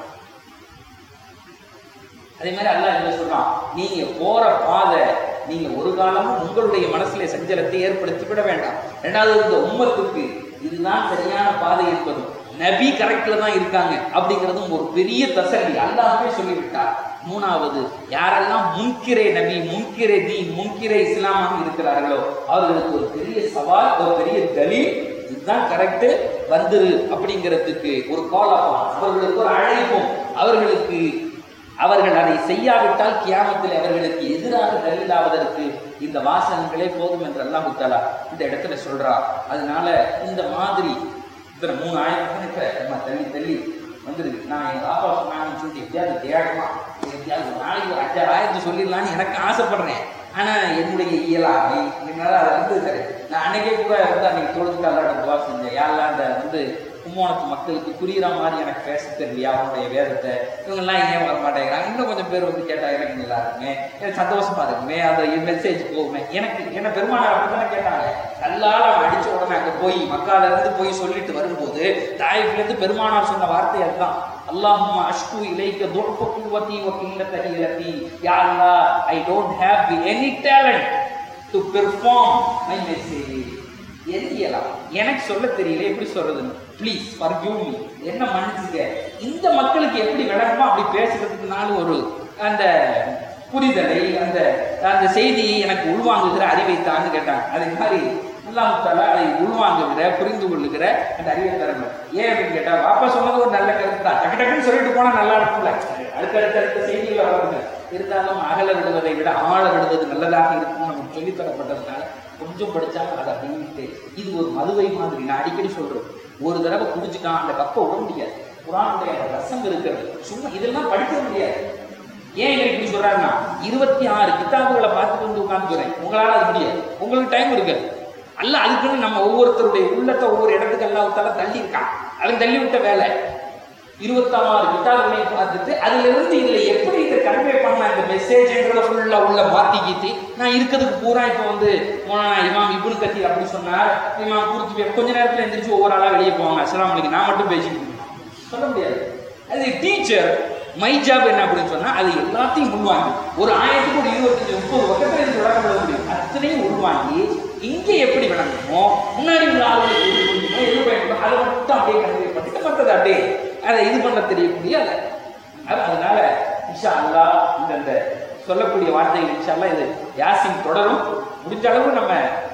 அதே மாதிரி அல்லாஹ் என்ன சொல்றான் நீங்க போற பாதை நீங்க ஒரு காலமும் உங்களுடைய மனசுல சஞ்சலத்தை ஏற்படுத்தி விட வேண்டாம் ரெண்டாவது இந்த உம்மத்துக்கு இதுதான் சரியான பாதை என்பதும் நபி கரெக்ட்ல தான் இருக்காங்க அப்படிங்கிறதும் ஒரு பெரிய தசல்லி அல்லாஹ்வே சொல்லிவிட்டார் மூணாவது யாரெல்லாம் முன்கிரை நபி முன்கிரை தீ முன்கிரை இஸ்லாமாக இருக்கிறார்களோ அவர்களுக்கு ஒரு பெரிய சவால் ஒரு பெரிய தலீல் இதுதான் கரெக்டு வந்துரு அப்படிங்கிறதுக்கு ஒரு கால் அவர்களுக்கு ஒரு அழைப்பும் அவர்களுக்கு அவர்கள் அதை செய்யாவிட்டால் கியாமத்தில் அவர்களுக்கு எதிராக தலிலாவதற்கு இந்த வாசகங்களே போதும் என்று அல்லாஹ் தாலா இந்த இடத்துல சொல்றா அதனால இந்த மாதிரி இத்தனை மூணு ஆயிரக்கணக்கில் நம்ம தள்ளி தள்ளி வந்துருக்கு நான் எங்கள் பாப்பா சொன்னாங்கன்னு சொல்லிட்டு எப்படியாவது தேடமா எப்படியாவது ஒரு நாளைக்கு ஒரு அஞ்சாறு ஆயிரத்து சொல்லிடலான்னு எனக்கு ஆசைப்படுறேன் ஆனால் என்னுடைய இயலாமை என்னால் அதை வந்து சரி நான் அன்னைக்கே கூட வந்து அன்னைக்கு தொழுதுக்கு அல்லாட துவா செஞ்சேன் யாரெல்லாம் அந்த வந்து கும்போணத்து மக்களுக்கு புரியுற மாதிரி எனக்கு பேச தெரியலையா அவனுடைய வேதத்தை இவங்கெல்லாம் ஏன் வர மாட்டேங்கிறாங்க இன்னும் கொஞ்சம் பேர் வந்து கேட்டால் எனக்கு நல்லா இருக்குமே எனக்கு சந்தோஷமா இருக்குமே அந்த மெசேஜ் போகுமே எனக்கு என்ன பெருமானார் அப்படி தானே கேட்டாங்க கல்லால் அவன் அடிச்ச உடனே அங்கே போய் மக்கால இருந்து போய் சொல்லிட்டு வரும்போது தாய்ஃப்லேருந்து பெருமானார் சொன்ன வார்த்தை அதுதான் அல்லாஹும் அஷ்கு இலைக்க துர்ப குவத்தி வ கில்லத ஹிலதி யா அல்லாஹ் I don't have any talent to perform my message எரியலாம் எனக்கு சொல்ல தெரியல எப்படி சொல்றதுன்னு ப்ளீஸ் forgive me என்ன மன்னிச்சுங்க இந்த மக்களுக்கு எப்படி விளக்கமா அப்படி பேசுறதுக்குனால ஒரு அந்த புரிதலை அந்த அந்த செய்தியை எனக்கு உள்வாங்குகிற அறிவை தான்னு கேட்டாங்க அதே மாதிரி அல்லாஹ் தாலா அதை உள்வாங்குகிற புரிந்து கொள்ளுகிற அந்த அறிவை தரணும் ஏன் அப்படின்னு கேட்டா வாப்பா சொன்னது ஒரு நல்ல கருத்து தான் டக்கு டக்குன்னு சொல்லிட்டு போனா நல்லா இருக்கும்ல அடுத்தடுத்த அடுத்த செய்திகளை வளருங்க இருந்தாலும் அகல விடுவதை விட ஆழ விடுவது நல்லதாக இருக்கும் நமக்கு சொல்லித் தரப்பட்டதுனால கொஞ்சம் படிச்சாலும் அதை அப்படின்ட்டு இது ஒரு மதுவை மாதிரி நான் அடிக்கடி சொல்றேன் ஒரு தடவை குடிச்சுட்டான் அந்த கப்பை விட முடியாது குரானுடைய அந்த ரசம் இருக்கிறது சும்மா இதெல்லாம் படிக்க முடியாது ஏன் எனக்கு இப்படி சொல்றாருன்னா இருபத்தி ஆறு கிதாபுகளை பார்த்துட்டு வந்து உட்காந்துக்கிறேன் உங்களால அது முடியாது உங்களுக்கு டைம் இருக்காது அல்ல அதுக்குன்னு நம்ம ஒவ்வொருத்தருடைய உள்ளத்தை ஒவ்வொரு இடத்துக்கு எல்லாம் விட்டாலும் தள்ளி இருக்கான் அவன் தள்ளி விட்ட வேலை இருபத்தாறு கிட்டார்களையும் பார்த்துட்டு அதுல இருந்து இதுல எப்படி இதை கன்வே பண்ண இந்த மெசேஜ்ன்றத ஃபுல்லா உள்ள மாத்தி கீத்தி நான் இருக்கிறதுக்கு பூரா இப்போ வந்து மௌலானா இமாம் இப்னு கத்தீர் அப்படி சொன்னார் இமாம் குருத்து கொஞ்ச நேரத்துல எந்திரிச்சு ஒவ்வொரு ஆளா வெளியே போவாங்க அஸ்ஸலாமு அலைக்கும் நான் மட்டும் பேசிட்டு இருக்கேன். சொல்ல முடியாது அது டீச்சர் மை ஜாப் என்ன அப்படின்னு சொன்னா அது எல்லாத்தையும் உள்வாங்கி ஒரு ஆயிரத்துக்கு ஒரு இருபத்தஞ்சு முப்பது பக்கத்துல இருந்து விளக்கம் விட முடியும் அத்தனையும் உள்வாங்கி இங்க எப்படி விளங்கணுமோ முன்னாடி உள்ள ஆளுகளுக்கு எது புரியுமோ எது பயன்படும் அதை மட்டும் அப்படியே கன்வே பண்ணிட்டு மற்றது அப்படியே அதை இது பண்ண தெரியக்கூடிய அல்ல அது- அதனால இன்ஷா அல்லாஹ் இந்த இந்த சொல்லக்கூடிய வார்த்தைகள் இன்ஷா அல்லாஹ் இது யாசின் தொடரும் முடிஞ்ச அளவு நம்ம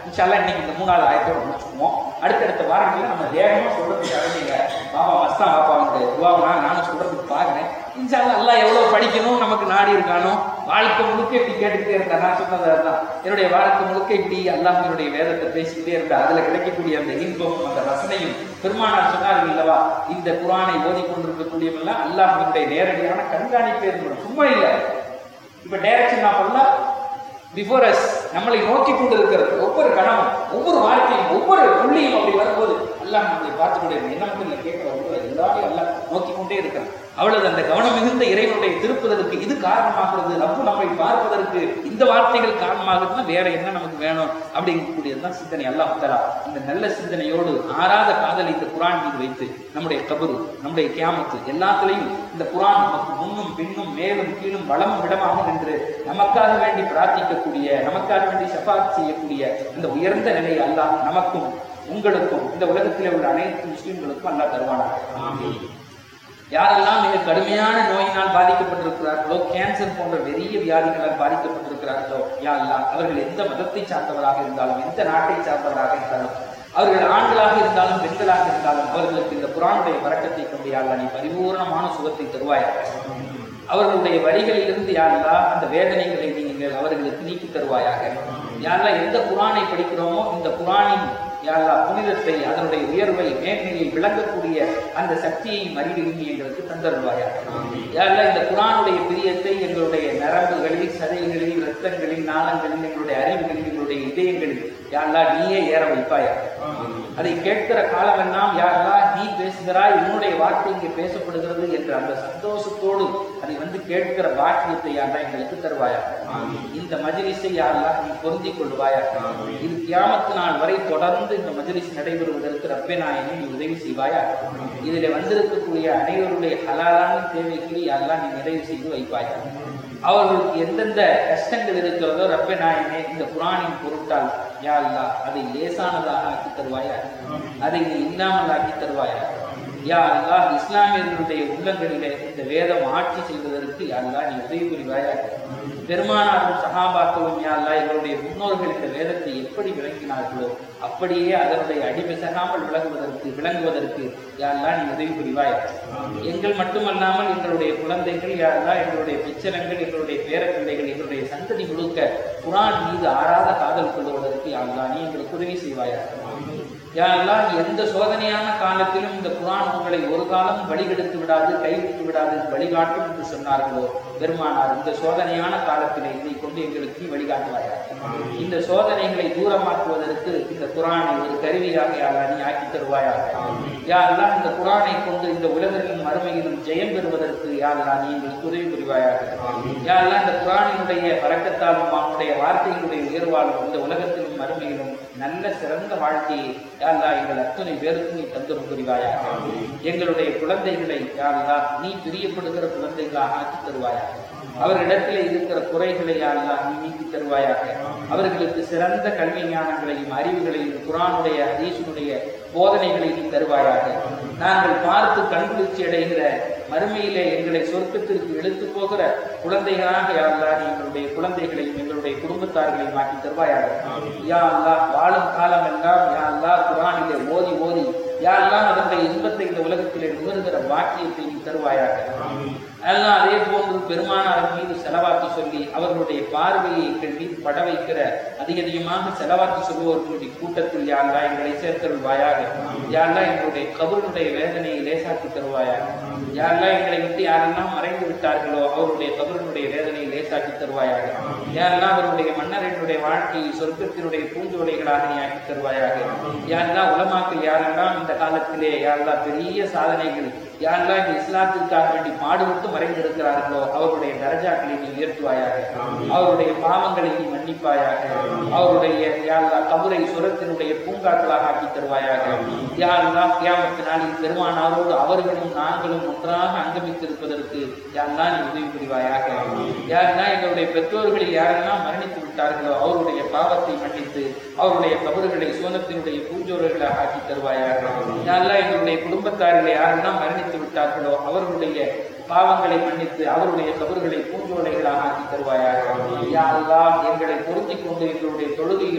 இன்ஷால்லா இன்னைக்கு இந்த மூணாவது ஆயத்தோட முடிச்சுக்குவோம் அடுத்தடுத்த வாரங்களில் நம்ம வேகமாக சொல்றதுக்காக நீங்க பாபா மஸ்தான் பாப்பா வந்து துவாவனா நானும் சொல்றதுக்கு பாக்குறேன் இன்ஷால்லா எல்லாம் எவ்வளவு படிக்கணும் நமக்கு நாடி இருக்கானோ வாழ்க்கை முழுக்க இப்படி கேட்டுக்கிட்டே இருந்தா நான் சொன்னது அதுதான் என்னுடைய வாழ்க்கை முழுக்க இப்படி அல்லாஹ் என்னுடைய வேதத்தை பேசிக்கிட்டே இருந்தா அதுல கிடைக்கக்கூடிய அந்த இன்பம் அந்த ரசனையும் பெருமானார் சொன்னார்கள் இல்லவா இந்த குரானை ஓதிக்கொண்டிருக்கக்கூடியவெல்லாம் அல்லாஹினுடைய நேரடியான கண்காணிப்பே இருக்கணும் சும்மா இல்லை இப்ப டைரக்ஷன் நான் பண்ணலாம் பிஃபோர் அஸ் நம்மளை நோக்கி கொண்டு இருக்கிறது ஒவ்வொரு கணமும் ஒவ்வொரு வார்த்தையும் ஒவ்வொரு புள்ளியும் அப்படி வரும்போது அல்லாஹ் நம்மளை பார்த்து கொண்டே என்ன மட்டும் இல்லை கேட்கிற ஒவ்வொரு எல்லாரையும் அல்லாஹ் நோக்கி கொண்டே இருக்கிறான் அவ்வளவு அந்த கவனம் மிகுந்த இறைவனுடைய திருப்புதலுக்கு இது காரணமாகிறது ரப்பு நம்மை பார்ப்பதற்கு இந்த வார்த்தைகள் காரணமாகுதுன்னா வேற என்ன நமக்கு வேணும் அப்படிங்கக்கூடியதுதான் சிந்தனை அல்லாஹ் தலா இந்த நல்ல சிந்தனையோடு ஆறாத காதலை இந்த குரான் மீது வைத்து நம்முடைய கபரு நம்முடைய கியாமத்து எல்லாத்துலேயும் இந்த குரான் நமக்கு முன்னும் பின்னும் மேலும் கீழும் வளமும் இடமாக நின்று நமக்காக வேண்டி பிரார்த்திக்கக்கூடிய நமக்காக வேண்டி ஷஃபாத் செய்யக்கூடிய இந்த உயர்ந்த நிலையை அல்லாஹ் நமக்கும் உங்களுக்கும் இந்த உலகத்தில் உள்ள அனைத்து முஸ்லிம்களுக்கும் அல்லாஹ் தருவானாக யாரெல்லாம் மிக கடுமையான நோயினால் பாதிக்கப்பட்டிருக்கிறார்களோ கேன்சர் போன்ற பெரிய வியாதிகளால் பாதிக்கப்பட்டிருக்கிறார்களோ யா அல்லாஹ் அவர்கள் எந்த மதத்தை சார்ந்தவராக இருந்தாலும் எந்த நாட்டை சார்ந்தவராக இருந்தாலும் அவர்கள் ஆண்களாக இருந்தாலும் பெண்களாக இருந்தாலும் அவர்களுக்கு இந்த குரானுடைய வரக்கத்தை கொண்டு யா அல்லாஹ் நீ பரிபூர்ணமான சுகத்தை தருவாயாக அவர்களுடைய வரிகளிலிருந்து யாரெல்லா அந்த வேதனைகளை நீங்கள் அவர்களுக்கு நீக்கி தருவாயாக யாரெல்லாம் எந்த குரானை படிக்கிறோமோ இந்த குரானின் யாரா புனிதத்தை அதனுடைய உயர்வை மேன்மையை விளங்கக்கூடிய அந்த சக்தியை மறிவிரும்பி எங்களுக்கு தந்தருவாயாக யாரெல்லாம் இந்த குரானுடைய பிரியத்தை எங்களுடைய நரம்புகளில் சதைகளில் இரத்தங்களில் நாளங்களில் எங்களுடைய அறிவுகளில் எங்களுடைய இதயங்களில் யாரெல்லாம் நீயே ஏற வைப்பாயாக அதை கேட்கிற காலமெல்லாம் யாரெல்லாம் நீ பேசுகிறாய் உன்னுடைய வார்த்தை இங்கே பேசப்படுகிறது என்ற அந்த சந்தோஷத்தோடு அதை வந்து கேட்கிற பாக்கியத்தை யாரெல்லாம் எங்களுக்கு தருவாயா இந்த மஜ்லிஸை யாரெல்லாம் நீ பொருந்திக் கொள்வாயா இது கியாமத்து நாள் வரை தொடர்ந்து இந்த மஜ்லிஸ் நடைபெறுவதற்கு ரப்பே நாயனே நீ உதவி செய்வாயா இதில் வந்திருக்கக்கூடிய அனைவருடைய ஹலாலான தேவைகளை யாரெல்லாம் நீ நிறைவு செய்து வைப்பாயா அவர்களுக்கு எந்தெந்த கஷ்டங்கள் இருக்கிறதோ ரப்ப நாயனே இந்த குரானின் பொருட்டால் யா அல்லாஹ் அதை லேசானதாக ஆக்கி தருவாயா அதை நீ இல்லாமல் ஆக்கி தருவாயா யா அல்லாஹ் இஸ்லாமியர்களுடைய உள்ளங்களிலே இந்த வேதம் ஆட்சி செய்வதற்கு யா அல்லாஹ் நீ உதவி புரிவாயா பெருமானாரும் சகாபாக்களும் யா அல்லாஹ் எங்களுடைய முன்னோர்கள் இந்த வேதத்தை எப்படி விளங்கினார்களோ அப்படியே அதனுடைய அடிபிசகாமல் விளங்குவதற்கு விளங்குவதற்கு யா அல்லாஹ் நீ உதவி புரிவாயா எங்கள் மட்டுமல்லாமல் எங்களுடைய குழந்தைகள் யா அல்லாஹ் எங்களுடைய பிச்சரங்கள் எங்களுடைய பேரப்பிள்ளைகள் எங்களுடைய சந்ததி முழுக்க குரான் மீது ஆறாத காதல் கொள்வதற்கு யா அல்லாஹ் நீ எங்களுக்கு உதவி செய்வாயா யாரெல்லாம் எந்த சோதனையான காலத்திலும் இந்த குரான் உங்களை ஒரு காலம் வழிகெடுத்து விடாது கைவிட்டு விடாது வழிகாட்டும் என்று சொன்னார்களோ பெருமானார் இந்த சோதனையான காலத்திலே இதை கொண்டு எங்களுக்கு நீ வழிகாட்டுவாயா இந்த சோதனைகளை தூரமாக்குவதற்கு இந்த குரானை ஒரு கருவியாக யாரா நீ ஆக்கி தருவாயாக யாரெல்லாம் இந்த குரானை கொண்டு இந்த உலகத்திலும் மறுமையிலும் ஜெயம் பெறுவதற்கு யாரெல்லாம் நீ எங்களுக்கு உதவி புரிவாயாக யாரெல்லாம் இந்த குரானினுடைய பறக்கத்தாலும் அவனுடைய வார்த்தைகளுடைய உயர்வாலும் இந்த உலகத்திலும் மறுமையிலும் நல்ல சிறந்த வாழ்க்கையை யாரா எங்கள் அத்தனை பேருக்கு நீ தந்தரும் புரிவாயா எங்களுடைய குழந்தைகளை யாரா நீ பிரியப்படுகிற குழந்தைகளாக ஆக்கி தருவாயா அவர்களிடத்தில் இருக்கிற குறைகளை யாரெல்லாம் நீ நீக்கி தருவாயாக அவர்களுக்கு சிறந்த கல்வி ஞானங்களையும் அறிவுகளையும் குரானுடைய ஹதீஸினுடைய போதனைகளை நீ தருவாயாக நாங்கள் பார்த்து கண்குளிர்ச்சி அடைகிற மறுமையிலே எங்களை சொர்க்கத்திற்கு இழுத்து போகிற குழந்தைகளாக யாரெல்லாம் எங்களுடைய குழந்தைகளையும் எங்களுடைய குடும்பத்தார்களையும் ஆக்கி தருவாயாக யா அல்லாஹ் வாழும் காலம் எல்லாம் யா அல்லாஹ் குரானிலே ஓதி ஓதி யாரெல்லாம் அதனுடைய இன்பத்தை இந்த உலகத்திலே நுகர்கிற பாக்கியத்தை நீ தருவாயாக எல்லாம் அதே போன்று பெருமானார் மீது செலவாக்கி சொல்லி அவர்களுடைய பார்வையை எங்கள் மீது பட வைக்கிற அதிக அதிகமாக செலவாக்கி சொல்லுவோர்களுடைய கூட்டத்தில் யாரெல்லாம் எங்களை சேர்த்தருள்வாயாக யாரெல்லாம் எங்களுடைய கபருடைய வேதனையை லேசாக்கி தருவாயாக யாரெல்லாம் எங்களை விட்டு யாரெல்லாம் மறைந்து விட்டார்களோ அவருடைய கபருடைய வேதனையை லேசாக்கி தருவாயாக யாரெல்லாம் அவருடைய மன்னரினுடைய வாழ்க்கையை சொர்க்கத்தினுடைய பூஞ்சோலைகளாக நீ ஆக்கி தருவாயாக யாரெல்லாம் உலமாக்கள் யாரெல்லாம் இந்த காலத்திலே யாரெல்லாம் பெரிய சாதனைகள் யாரெல்லாம் இந்த இஸ்லாத்திற்காக வேண்டி பாடுபட்டு மறைந்திருக்கிறார்களோ அவருடைய தரஜாக்களை நீ உயர்த்துவாயாக அவருடைய பாவங்களை நீ மன்னிப்பாயாக அவருடைய யாரெல்லாம் கபரை சுரத்தினுடைய பூங்காக்களாக ஆக்கி தருவாயாக யாரெல்லாம் கியாமத்து நாளில் பெருமானாரோடு அவர்களும் நாங்களும் ஒன்றாக அங்கமித்திருப்பதற்கு யாரெல்லாம் நீ உதவி புரிவாயாக யாரெல்லாம் எங்களுடைய பெற்றோர்களில் யாரெல்லாம் மரணித்து விட்டார்களோ அவருடைய பாவத்தை மன்னித்து அவருடைய கபறுகளை சுவனத்தினுடைய பூஞ்சோர்களாக ஆக்கி தருவாயாக யாரெல்லாம் எங்களுடைய குடும்பத்தாரில் யாரெல்லாம் மரணித்து விட்டார்களோ அவர்களுடைய பாவங்களை மன்னித்து அவருடைய கபறுகளை பூஞ்சோலைகளாக ஆக்கி தருவாயாக யா அல்லாஹ் எங்களை பொருத்திக் கொண்டு எங்களுடைய தொழுகையிலும்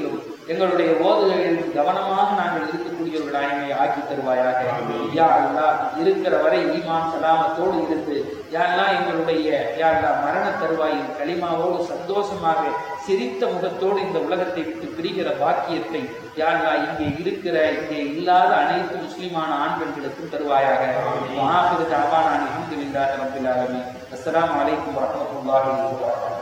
எங்களுடைய ஓதுகைகளில் கவனமாக நாங்கள் இருக்கக்கூடியவர்களாக எங்களை ஆக்கி தருவாயாக யா அல்லாஹ் இருக்கிற வரை ஈமான் சலாமத்தோடு இருந்து யா அல்லாஹ் எங்களுடைய யா அல்லாஹ் மரண தருவாயில் களிமாவோடு சந்தோஷமாக சிரித்த முகத்தோடு இந்த உலகத்தை விட்டு பிரிகிற பாக்கியத்தை யா அல்லாஹ் இங்கே இருக்கிற இங்கே இல்லாத அனைத்து முஸ்லிமான ஆண் பெண்களுக்கும் தருவாயாக ஆஹிரு தாவான அல்ஹம்துலில்லாஹி ரப்பில் ஆலமீன் அஸ்ஸலாமு அலைக்கும் வரஹ்மத்துல்லாஹி வபரகாத்துஹு